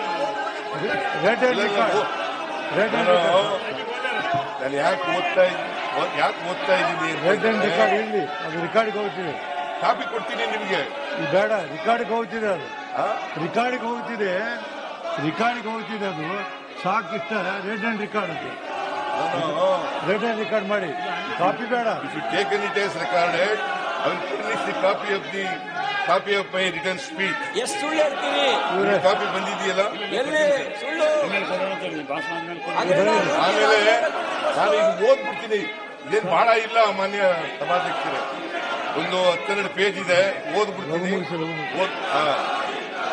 read and record read and ನಾನು ರಿಕಾರ್ಡ್ ನಾನು ಯಾಕೆ ಓದ್ತಾ ಇದ್ದೀನಿ ಯಾಕೆ ಓದ್ತಾ ಇದ್ದೀನಿ ರೆಡ್ ಅಂಡ್ ರಿಕಾರ್ಡ್ ಅಂತಂದ್ರೆ, ಇರಲಿ ಅದು ರಿಕಾರ್ಡ್ಗೆ ಹೋಗ್ತಿದೆ ಕಾಪಿ ಕೊಡ್ತೀನಿ ನಿಮ್ಗೆ ಇದು ಬೇಡ ರಿಕಾರ್ಡ್ಗೆ ಹೋಗ್ತಿದೆ ಅದು ಆ? ರಿಕಾರ್ಡ್ಗೆ ಹೋಗ್ತಿದೆ ರಿಕಾರ್ಡ್ಗೆ ಹೋಗ್ತಿದೆ ಅದು ಸಾಕು ಇಷ್ಟ ರೆಡ್ ಅಂಡ್ ರಿಕಾರ್ಡ್ ಅಂತ ನಾನು ರೆಡ್ ಅಂಡ್ ರಿಕಾರ್ಡ್ ಮಾಡಿ ಕಾಪಿ ಬೇಡ If you take any test recorded, I will furnish the copy of the copy of my written speech. ಎಷ್ಟು ಸುಳ್ಳು ಹೇಳ್ತೀರಿ ಇವರೇ ಕಾಪಿ ಬಂದಿದೆಯಲ್ಲ ಎಲ್ಲಿ ಸುಳ್ಳು ಆಮೇಲೆ ನಾನು ಇದು ಓದ್ಬಿಡ್ತೀನಿ ಇದೇನು ಬಹಳ ಇಲ್ಲ ಮಾನ್ಯ ಸಭಾಧ್ಯಕ್ಷರೇ ಒಂದು ಹತ್ತೆರಡು ಪೇಜ್ ಇದೆ ಓದ್ಬಿಡ್ತೀನಿ ಲಘು ಮುಗಿಸಿ, ಲಘು ಮುಗಿಸಿ. ಓದ್- ಹಾ.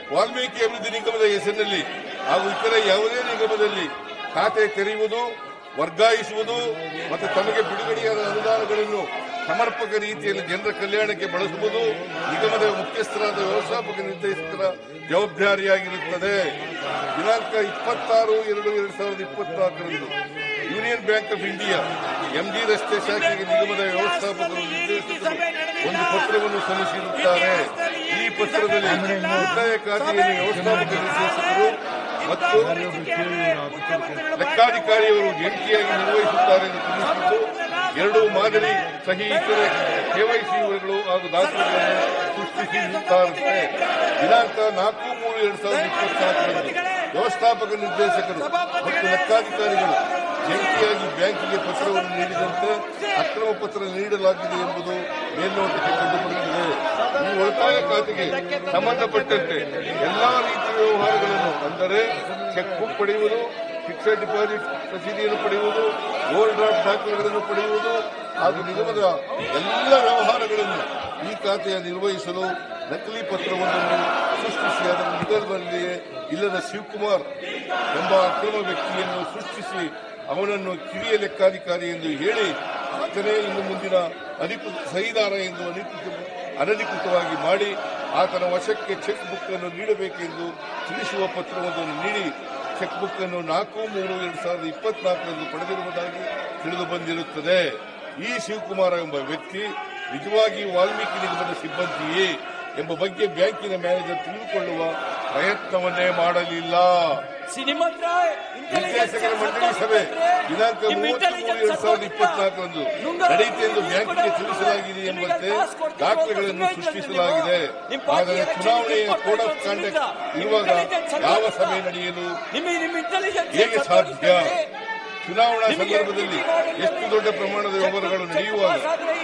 ವಾಲ್ಮೀಕಿ ಅಭಿವೃದ್ಧಿ ನಿಗಮದ ಹೆಸರಿನಲ್ಲಿ ಹಾಗೂ ಇತರ ಯಾವುದೇ ನಿಗಮದಲ್ಲಿ ಖಾತೆ ತೆರೆಯುವುದು ವರ್ಗಾಯಿಸುವುದು ಮತ್ತು ತಮಗೆ ಬಿಡುಗಡೆಯಾದ ಅನುದಾನಗಳನ್ನು ಸಮರ್ಪಕ ರೀತಿಯಲ್ಲಿ ಜನರ ಕಲ್ಯಾಣಕ್ಕೆ ಬಳಸುವುದು ನಿಗಮದ ಮುಖ್ಯಸ್ಥರಾದ ವ್ಯವಸ್ಥಾಪಕ ನಿರ್ದೇಶಕರ ಜವಾಬ್ದಾರಿಯಾಗಿರುತ್ತದೆ ದಿನಾಂಕ ಇಪ್ಪತ್ತಾರು ಎರಡು ಎರಡು ಸಾವಿರದ ಇಪ್ಪತ್ನಾಲ್ಕರಂದು Union Bank of India MD ರಸ್ತೆ ಶಾಖೆಗೆ ನಿಗಮದ ವ್ಯವಸ್ಥಾಪಕರು ನಿರ್ದೇಶಕರು ಒಂದು ಪತ್ರವನ್ನು ಸಲ್ಲಿಸಿರುತ್ತಾರೆ ಈ ಪತ್ರದಲ್ಲಿ ಉಳಿತಾಯ ಖಾತೆಯನ್ನು ವ್ಯವಸ್ಥಾಪಕ ನಿರ್ದೇಶಕರು ಮತ್ತು ಲೆಕ್ಕಾಧಿಕಾರಿಯವರು ಜಂಟಿಯಾಗಿ ನಿರ್ವಹಿಸುತ್ತಾರೆ ಎಂದು ತಿಳಿಸಿದ್ದು ಎರಡು ಮಾದರಿ ಸಹಿ ಇತರೆ ಕೆವೈಸಿ ವಿವರಗಳು ಹಾಗೂ ದಾಖಲೆಗಳನ್ನು ಸೃಷ್ಟಿಸಿರುತ್ತಾರೆ ದಿನಾಂಕ ನಾಲ್ಕು ಮೂರು ಎರಡು ಸಾವಿರದ ಇಪ್ಪತ್ನಾಲ್ಕರಂದು ವ್ಯವಸ್ಥಾಪಕ ನಿರ್ದೇಶಕರು ಮತ್ತು ಲೆಕ್ಕಾಧಿಕಾರಿಗಳು ಜಂಟಿಯಾಗಿ ಬ್ಯಾಂಕಿಗೆ ಪತ್ರವನ್ನು ನೀಡಿದಂತೆ ಅಕ್ರಮ ಪತ್ರ ನೀಡಲಾಗಿದೆ ಎಂಬುದು ಮೇಲ್ನೋಟಕ್ಕೆ ಕಂಡುಬರುತ್ತದೆ ಈ ಉಳಿತಾಯ ಖಾತೆಗೆ ಸಂಬಂಧಪಟ್ಟಂತೆ ಎಲ್ಲಾ ರೀತಿಯ ವ್ಯವಹಾರಗಳನ್ನು ಅಂದರೆ ಚೆಕ್ ಬುಕ್ ಪಡೆಯುವುದು ಫಿಕ್ಸೆಡ್ ಡಿಪಾಸಿಟ್ ರಸೀದಿಯನ್ನು ಪಡೆಯುವುದು ಓವರ್ ಡ್ರಾಫ್ಟ್ ದಾಖಲೆಗಳನ್ನು ಪಡೆಯುವುದು ಹಾಗೂ ನಿಗಮದ ಎಲ್ಲ ವ್ಯವಹಾರಗಳನ್ನು ಈ ಖಾತೆಯ ನಿರ್ವಹಿಸಲು ನಕಲಿ ಪತ್ರವೊಂದನ್ನು ಸೃಷ್ಟಿಸಿ ಅದರ ನಿಗಮದಲ್ಲಿಯೇ ಇಲ್ಲದ ಶಿವಕುಮಾರ್ ಎಂಬ ಅಕ್ರಮ ವ್ಯಕ್ತಿಯನ್ನು ಸೃಷ್ಟಿಸಿ ಅವನನ್ನು ಕಿರಿಯ ಲೆಕ್ಕಾಧಿಕಾರಿ ಎಂದು ಹೇಳಿ ಆತನೇ ಇನ್ನು ಮುಂದಿನ ಅಧಿಕೃತ ಸಹಿದಾರ ಎಂದು ಅಧಿಕೃತ ಅನಧಿಕೃತವಾಗಿ ಮಾಡಿ ಆತನ ವಶಕ್ಕೆ ಚೆಕ್ ಬುಕ್ ಅನ್ನು ನೀಡಬೇಕೆಂದು ತಿಳಿಸುವ ಪತ್ರವೊಂದನ್ನು ನೀಡಿ ಚೆಕ್ ಬುಕ್ ಅನ್ನು ನಾಲ್ಕು ಮೂರು ಎರಡು ಸಾವಿರದ ಇಪ್ಪತ್ನಾಲ್ಕರಂದು ಪಡೆದಿರುವುದಾಗಿ ತಿಳಿದು ಬಂದಿರುತ್ತದೆ ಈ ಶಿವಕುಮಾರ ಎಂಬ ವ್ಯಕ್ತಿ ನಿಜವಾಗಿ ವಾಲ್ಮೀಕಿ ನಿಗಮದ ಸಿಬ್ಬಂದಿಯೇ ಎಂಬ ಬಗ್ಗೆ ಬ್ಯಾಂಕಿನ ಮ್ಯಾನೇಜರ್ ತಿಳಿದುಕೊಳ್ಳುವ ಪ್ರಯತ್ನವನ್ನೇ ಮಾಡಲಿಲ್ಲ ನಿಮ್ಮ ಹತ್ರ ನಿರ್ದೇಶಕರ ಮಂಡಳಿ ಸಭೆ ದಿನಾಂಕ ಮೂವತ್ತು ಮೂರು ಎರಡ್ ಸಾವಿರದ ಇಪ್ಪತ್ನಾಲ್ಕರಂದು ನಡೆಯುತ್ತೆ ಎಂದು ಬ್ಯಾಂಕಿಗೆ ತಿಳಿಸಲಾಗಿದೆ ಎಂಬಂತೆ ದಾಖಲೆಗಳನ್ನು ಸೃಷ್ಟಿಸಲಾಗಿದೆ ಆದರೆ ಚುನಾವಣೆಯ ಕೋಡ್ ಆಫ್ ಕಾಂಡಕ್ಟ್ ಇರುವಾಗ ಯಾವ ಸಭೆ ನಡೆಯಲು ನಿಮ್ಮ ನಿಮ್ಮ ಇಂಟೆಲಿಜೆನ್ಸ್ ಹೇಗೆ ಸಾಧ್ಯ ಚುನಾವಣಾ ಸಂದರ್ಭದಲ್ಲಿ ಎಷ್ಟು ದೊಡ್ಡ ಪ್ರಮಾಣದ ವ್ಯವಹಾರಗಳು ನಡೆಯುವಾಗ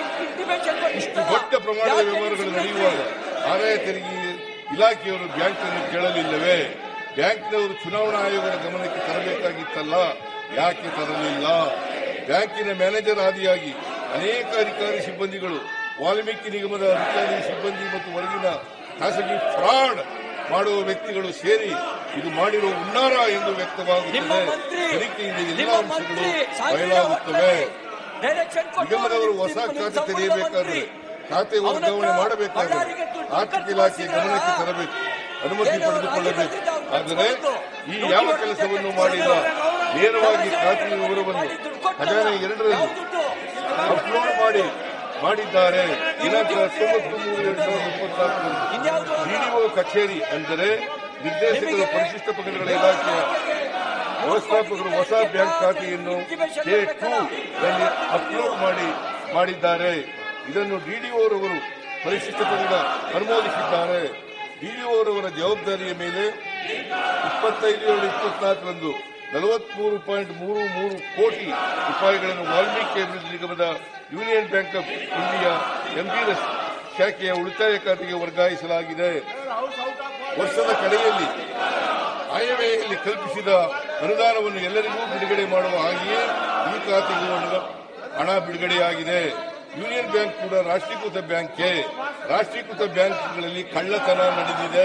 ಇಷ್ಟು ದೊಡ್ಡ ಪ್ರಮಾಣದ ವ್ಯವಹಾರಗಳು ನಡೆಯುವಾಗ ಆದಾಯ ತೆರಿಗೆ ಇಲಾಖೆಯವರು ಬ್ಯಾಂಕ್ ಅನ್ನು ಕೇಳಲಿಲ್ಲವೇ ಬ್ಯಾಂಕ್ನವರು ಚುನಾವಣಾ ಆಯೋಗದ ಗಮನಕ್ಕೆ ತರಬೇಕಾಗಿತ್ತಲ್ಲ ಯಾಕೆ ತರಲಿಲ್ಲ ಬ್ಯಾಂಕಿನ ಮ್ಯಾನೇಜರ್ ಆದಿಯಾಗಿ ಅನೇಕ ಅಧಿಕಾರಿ ಸಿಬ್ಬಂದಿಗಳು ವಾಲ್ಮೀಕಿ ನಿಗಮದ ಅಧಿಕಾರಿ ಸಿಬ್ಬಂದಿ ಮತ್ತು ಹೊರಗಿನ ಖಾಸಗಿ ಫ್ರಾಡ್ ಮಾಡುವ ವ್ಯಕ್ತಿಗಳು ಸೇರಿ ಇದು ಮಾಡಿರುವ ಉನ್ನಾರ ಎಂದು ನಿಮ್ಮ ವ್ಯಕ್ತವಾಗುತ್ತದೆ ಮಂತ್ರಿ ತನಿಖೆಯಿಂದ ಎಲ್ಲ ನಿಮ್ಮ ಅಂಶಗಳು ಮಂತ್ರಿ ಬಯಲಾಗುತ್ತವೆ ಡೈರೆಕ್ಷನ್ ಕೊಟ್ಟು ನಿಗಮದವರು ಹೊಸ ನಿಮ್ಮ ಖಾತೆ ಸಂಪುಟ ತೆರೆಯಬೇಕಾದರೆ ಮಂತ್ರಿ. ಖಾತೆ ವರ್ಗಾವಣೆ ಮಾಡಬೇಕಾದರೆ ಬಳ್ಳಾರಿಗೆ ದುಡ್ಡು ಆರ್ಥಿಕ ಖರ್ಚು ಇಲಾಖೆ ಮಾಡಿಸಿದ್ರಲ್ಲ? ಗಮನಕ್ಕೆ ತರಬೇಕು ಅನುಮತಿ ಏನೋ ಪಡೆದುಕೊಳ್ಳಬೇಕು ರಾಜ್ಯದಲ್ಲಿ ಅವ್ರು ಆದರೆ ಖರ್ಚು ಈ ಮಾಡಿದ್ದು. ಯಾವ ದುಡ್ಡು ಕೆಲಸವನ್ನು ಖರ್ಚು ಮಾಡಿಲ್ಲ ಮಾಡಿದ್ದು. ನೇರವಾಗಿ ಯಾವ ಖಾತೆಯ ವಿವರವನ್ನು ಮಾಡಿ ದುಡ್ಡು ಕೊಟ್ಟಲ್ಲ? ಖಜಾನೆ ಎರಡರಲ್ಲಿ ಯಾವ ದುಡ್ಡು? ಅಪ್ಲೋಡ್ ಮಾಡಿ ಮಾಡಿದ್ದಾರೆ ದಿನಾಂಕ ಹತ್ತೊಂಬತ್ತು ಮೂರು ಎರಡು ಸಾವಿರದ ಇಪ್ಪತ್ನಾಲ್ಕರಂದು ಇನ್ಯಾವುದು ಅಲ್ಲ. ಡಿಡಿಒ ಕಚೇರಿ ಅಂದರೆ ನಿರ್ದೇಶಕರು ಪರಿಶಿಷ್ಟ ಪಂಗಡಗಳ ಇಲಾಖೆಯ ವ್ಯವಸ್ಥಾಪಕರು ಹೊಸ ಬ್ಯಾಂಕ್ ಖಾತೆಯನ್ನು ಕೆ ಟೂ ನಲ್ಲಿ ಅಪ್ಲೋಡ್ ಮಾಡಿ ಮಾಡಿದ್ದಾರೆ ಇದನ್ನು ಡಿಡಿಒರವರು ಪರಿಶಿಷ್ಟ ಪಂಗಡ ಅನುಮೋದಿಸಿದ್ದಾರೆ ಡಿಡಿಒರವರ ಜವಾಬ್ದಾರಿಯ ಮೇಲೆ ಇಪ್ಪತ್ತೈದು ಏಳು ಇಪ್ಪತ್ನಾಲ್ಕರಂದು ನಲವತ್ಮೂರು ಪಾಯಿಂಟ್ ಮೂರು ಮೂರು ಕೋಟಿ ರೂಪಾಯಿಗಳನ್ನು ವಾಲ್ಮೀಕಿ ಅಭಿವೃದ್ಧಿ ನಿಗಮದ Union Bank of India MB ಶಾಖೆಯ ಉಳಿತಾಯ ಖಾತೆಗೆ ವರ್ಗಾಯಿಸಲಾಗಿದೆ ವರ್ಷದ ಕಡೆಯಲ್ಲಿ ಆಯವ್ಯಯಲ್ಲಿ ಕಲ್ಪಿಸಿದ ಅನುದಾನವನ್ನು ಎಲ್ಲರಿಗೂ ಬಿಡುಗಡೆ ಮಾಡುವ ಹಾಗೆಯೇ ಈ ಖಾತೆಗೂ ಅನುದ- ಹಣ ಬಿಡುಗಡೆಯಾಗಿದೆ ಯೂನಿಯನ್ ಬ್ಯಾಂಕ್ ಕೂಡ ರಾಷ್ಟ್ರೀಕೃತ ಬ್ಯಾಂಕೇ ರಾಷ್ಟ್ರೀಕೃತ ಬ್ಯಾಂಕ್ಗಳಲ್ಲಿ ಕಳ್ಳತನ ನಡೆದಿದೆ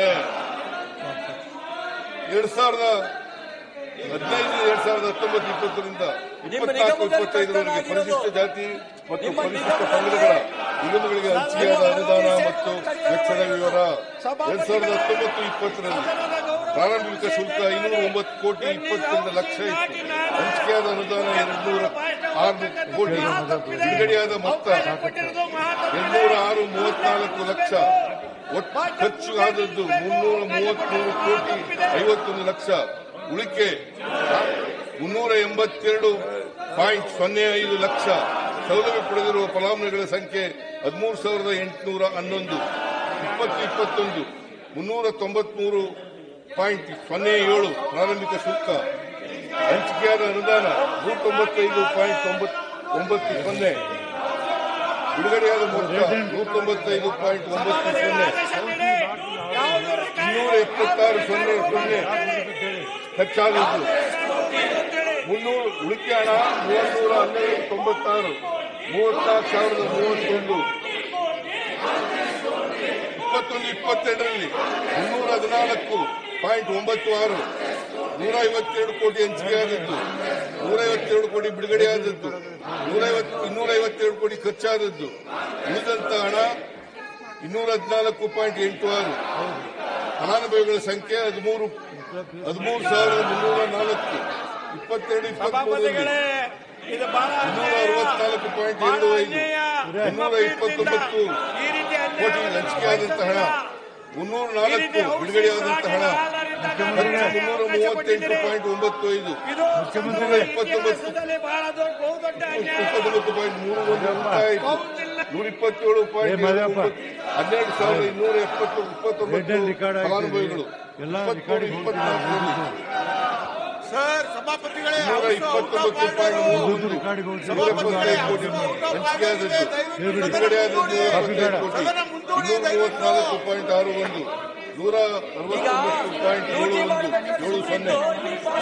ಎರಡ್ ಸಾವಿರದ ಹದಿನೈದು ಎರಡ್ ಸಾವಿರದ ಹತ್ತೊಂಬತ್ತು ಇಪ್ಪತ್ತರಿಂದ ಇಪ್ಪತ್ನಾಲ್ಕು ಇಪ್ಪತ್ತೈದರವರೆಗೆ ಪರಿಶಿಷ್ಟ ಜಾತಿ ಮತ್ತು ನಿಮ್ಮ ಪರಿಶಿಷ್ಟ ನಿಗಮದಲ್ಲಿ ಪಂಗಡಗಳ ನಿಗಮಗಳಿಗೆ ಹಂಚಿಕೆಯಾದ ಅನುದಾನ ಮತ್ತು ವೆಚ್ಚದ ವಿವರ ಎರಡ್ ಸಾವಿರದ ಹತ್ತೊಂಬತ್ತು ಇಪ್ಪತ್ತರಲ್ಲಿ ಪ್ರಾರಂಭಿಕ ಶುಲ್ಕ ಐನೂರ ಒಂಬತ್ತು ಕೋಟಿ ಇಪ್ಪತ್ತೊಂದು ಲಕ್ಷ ಇತ್ತು ಹಂಚಿಕೆಯಾದ ಅನುದಾನ ಎರಡ್ನೂರ ಆರು ಕೋಟಿ ಬಿಡುಗಡೆಯಾದ ಮೊತ್ತ ಎರಡ್ನೂರ ಆರು ಮೂವತ್ನಾಲ್ಕು ಲಕ್ಷ ಒಟ್ಟು ಖರ್ಚು ಆದದ್ದು ಮುನ್ನೂರ ಮೂವತ್ಮೂರು ಕೋಟಿ ಐವತ್ತೊಂದು ಲಕ್ಷ ಉಳಿಕೆ ಮುನ್ನೂರ ಎಂಬತ್ತೆರಡು ಪಾಯಿಂಟ್ ಸೊನ್ನೆ ಐದು ಲಕ್ಷ ಸೌಲಭ್ಯ ಪಡೆದಿರುವ ಫಲಾನುಭವಿಗಳ ಸಂಖ್ಯೆ ಹದಿಮೂರು ಸಾವಿರದ ಎಂಟುನೂರ ಹನ್ನೊಂದು ಇಪ್ಪತ್ತು ಇಪ್ಪತ್ತೊಂದು ಮುನ್ನೂರ ತೊಂಬತ್ಮೂರು ಪಾಯಿಂಟ್ ಸೊನ್ನೆ ಏಳು ಪ್ರಾರಂಭಿಕ ಶುಲ್ಕ ಹಂಚಿಕೆಯಾದ ಅನುದಾನ ನೂರ ತೊಂಬತ್ತೈದು ಪಾಯಿಂಟ್ ಒಂಬತ್ತು ಒಂಬತ್ತು ಸೊನ್ನೆ ಬಿಡುಗಡೆಯಾದ ಮೊತ್ತ ನೂರ ತೊಂಬತ್ತೈದು ಪಾಯಿಂಟ್ ಒಂಬತ್ತು ಸೊನ್ನೆ ಇನ್ನೂರ ಇಪ್ಪತ್ತಾರು ಸೊನ್ನೆ ಸೊನ್ನೆ ಖರ್ಚಾದದ್ದು ಮುನ್ನೂರು ಉಳಿಕೆ ಹಣ ಮೂವನ್ನೂರ ಹನ್ನೆರಡು ತೊಂಬತ್ತಾರು ಮೂವತ್ನಾಲ್ಕು ಸಾವಿರದ ಮೂವತ್ತೊಂದು ಇಪ್ಪತ್ತೊಂದು ಇಪ್ಪತ್ತೆರಡರಲ್ಲಿ ಮುನ್ನೂರ ಹದಿನಾಲ್ಕು ಪಾಯಿಂಟ್ ಒಂಬತ್ತು ಆರು ನೂರ ಐವತ್ತೆರಡು ಕೋಟಿ ಹಂಚಿಕೆಯಾದದ್ದು ನೂರ ಐವತ್ತೆರಡು ಕೋಟಿ ಬಿಡುಗಡೆಯಾದದ್ದು ನೂರ ಇನ್ನೂರ ಐವತ್ತೆರಡು ಕೋಟಿ ಖರ್ಚಾದದ್ದು ಉಳಿದಂತ ಹಣ ಇನ್ನೂರ ಹದಿನಾಲ್ಕು ಪಾಯಿಂಟ್ ಎಂಟು ಆರು ಫಲಾನುಭವಿಗಳ ಸಂಖ್ಯೆ ಹದಿಮೂರು ಹದಿಮೂರು ಸಾವಿರದ ಮುನ್ನೂರ ನಾಲ್ಕು ಇಪ್ಪತ್ತೆರಡು ಇಪ್ಪತ್ಮೂರರಲ್ಲಿ ಇದು ಬಹಳ ಇನ್ನೂರ ಅರವತ್ನಾಲ್ಕು ಪಾಯಿಂಟ್ ಎರಡು ಐದು ಮುನ್ನೂರ ಇಪ್ಪತ್ತೊಂಬತ್ತು ಕೋಟಿ ಹಂಚಿಕೆಯಾದಂತಹ ಹಣ ಮುನ್ನೂರ ನಾಲ್ಕು ಬಿಡುಗಡೆಯಾದಂತಹ ಹಣ ಮುನ್ನೂರ ಮೂವತ್ತೆಂಟು ಪಾಯಿಂಟ್ ಒಂಬತ್ತು ಐದು ಮುನ್ನೂರ ಇಪ್ಪತ್ತೊಂಬತ್ತು ಬಹಳ ದೊಡ್ಡ ಬಹುದೊಡ್ಡ ಇಪ್ಪತ್ತೊಂಬತ್ತು ಪಾಯಿಂಟ್ ಮೂರು ಒಂದು ರೂಪಾಯಿ ನೂರ ಇಪ್ಪತ್ತೇಳು ಪಾಯಿಂಟ್ ಏ, ಮಲ್ಲಪ್ಪ. ಹನ್ನೆರಡು ಸಾವಿರದ ಇನ್ನೂರ ಎಪ್ಪತ್ತು ಇಪ್ಪತ್ತೊಂಬತ್ತು ರೆಡ್ಡಲ್ಲಿ ರೆಕಾರ್ಡ್ ಆಯ್ತು. ಫಲಾನುಭವಿಗಳು ಎಲ್ಲ ಇಪ್ಪತ್ಮೂರು ರೆಕಾರ್ಡಿಂಗ್ ಇಪ್ಪತ್ನಾಲ್ಕರಲ್ಲಿ ಸರ್ ಸಭಾಪತಿಗಳೇ ಇನ್ನೂರ ಇಪ್ಪತ್ತೊಂಬತ್ತು ಪಾಯಿಂಟ್ ಮೂರು ದುಡ್ಡು ಒಂದು ರೆಕಾರ್ಡಿಗೆ ಹೋಗ್ತದೆ. ನೂರ ಎಪ್ಪತ್ತೈದು ಕೋಟಿ ಹಂಚಿಕೆಯಾದದ್ದು ಬಿಡುಗಡೆಯಾದದ್ದು ನೂರ ಎಪ್ಪತ್ತೈದು ಕೋಟಿ ಇನ್ನೂರ ಮೂವತ್ನಾಲ್ಕು ಪಾಯಿಂಟ್ ಆರು ಒಂದು ನೂರ ಅರವತ್ತೊಂಬತ್ತು ಪಾಯಿಂಟ್ ಏಳು ಒಂದು ಏಳು ಸೊನ್ನೆ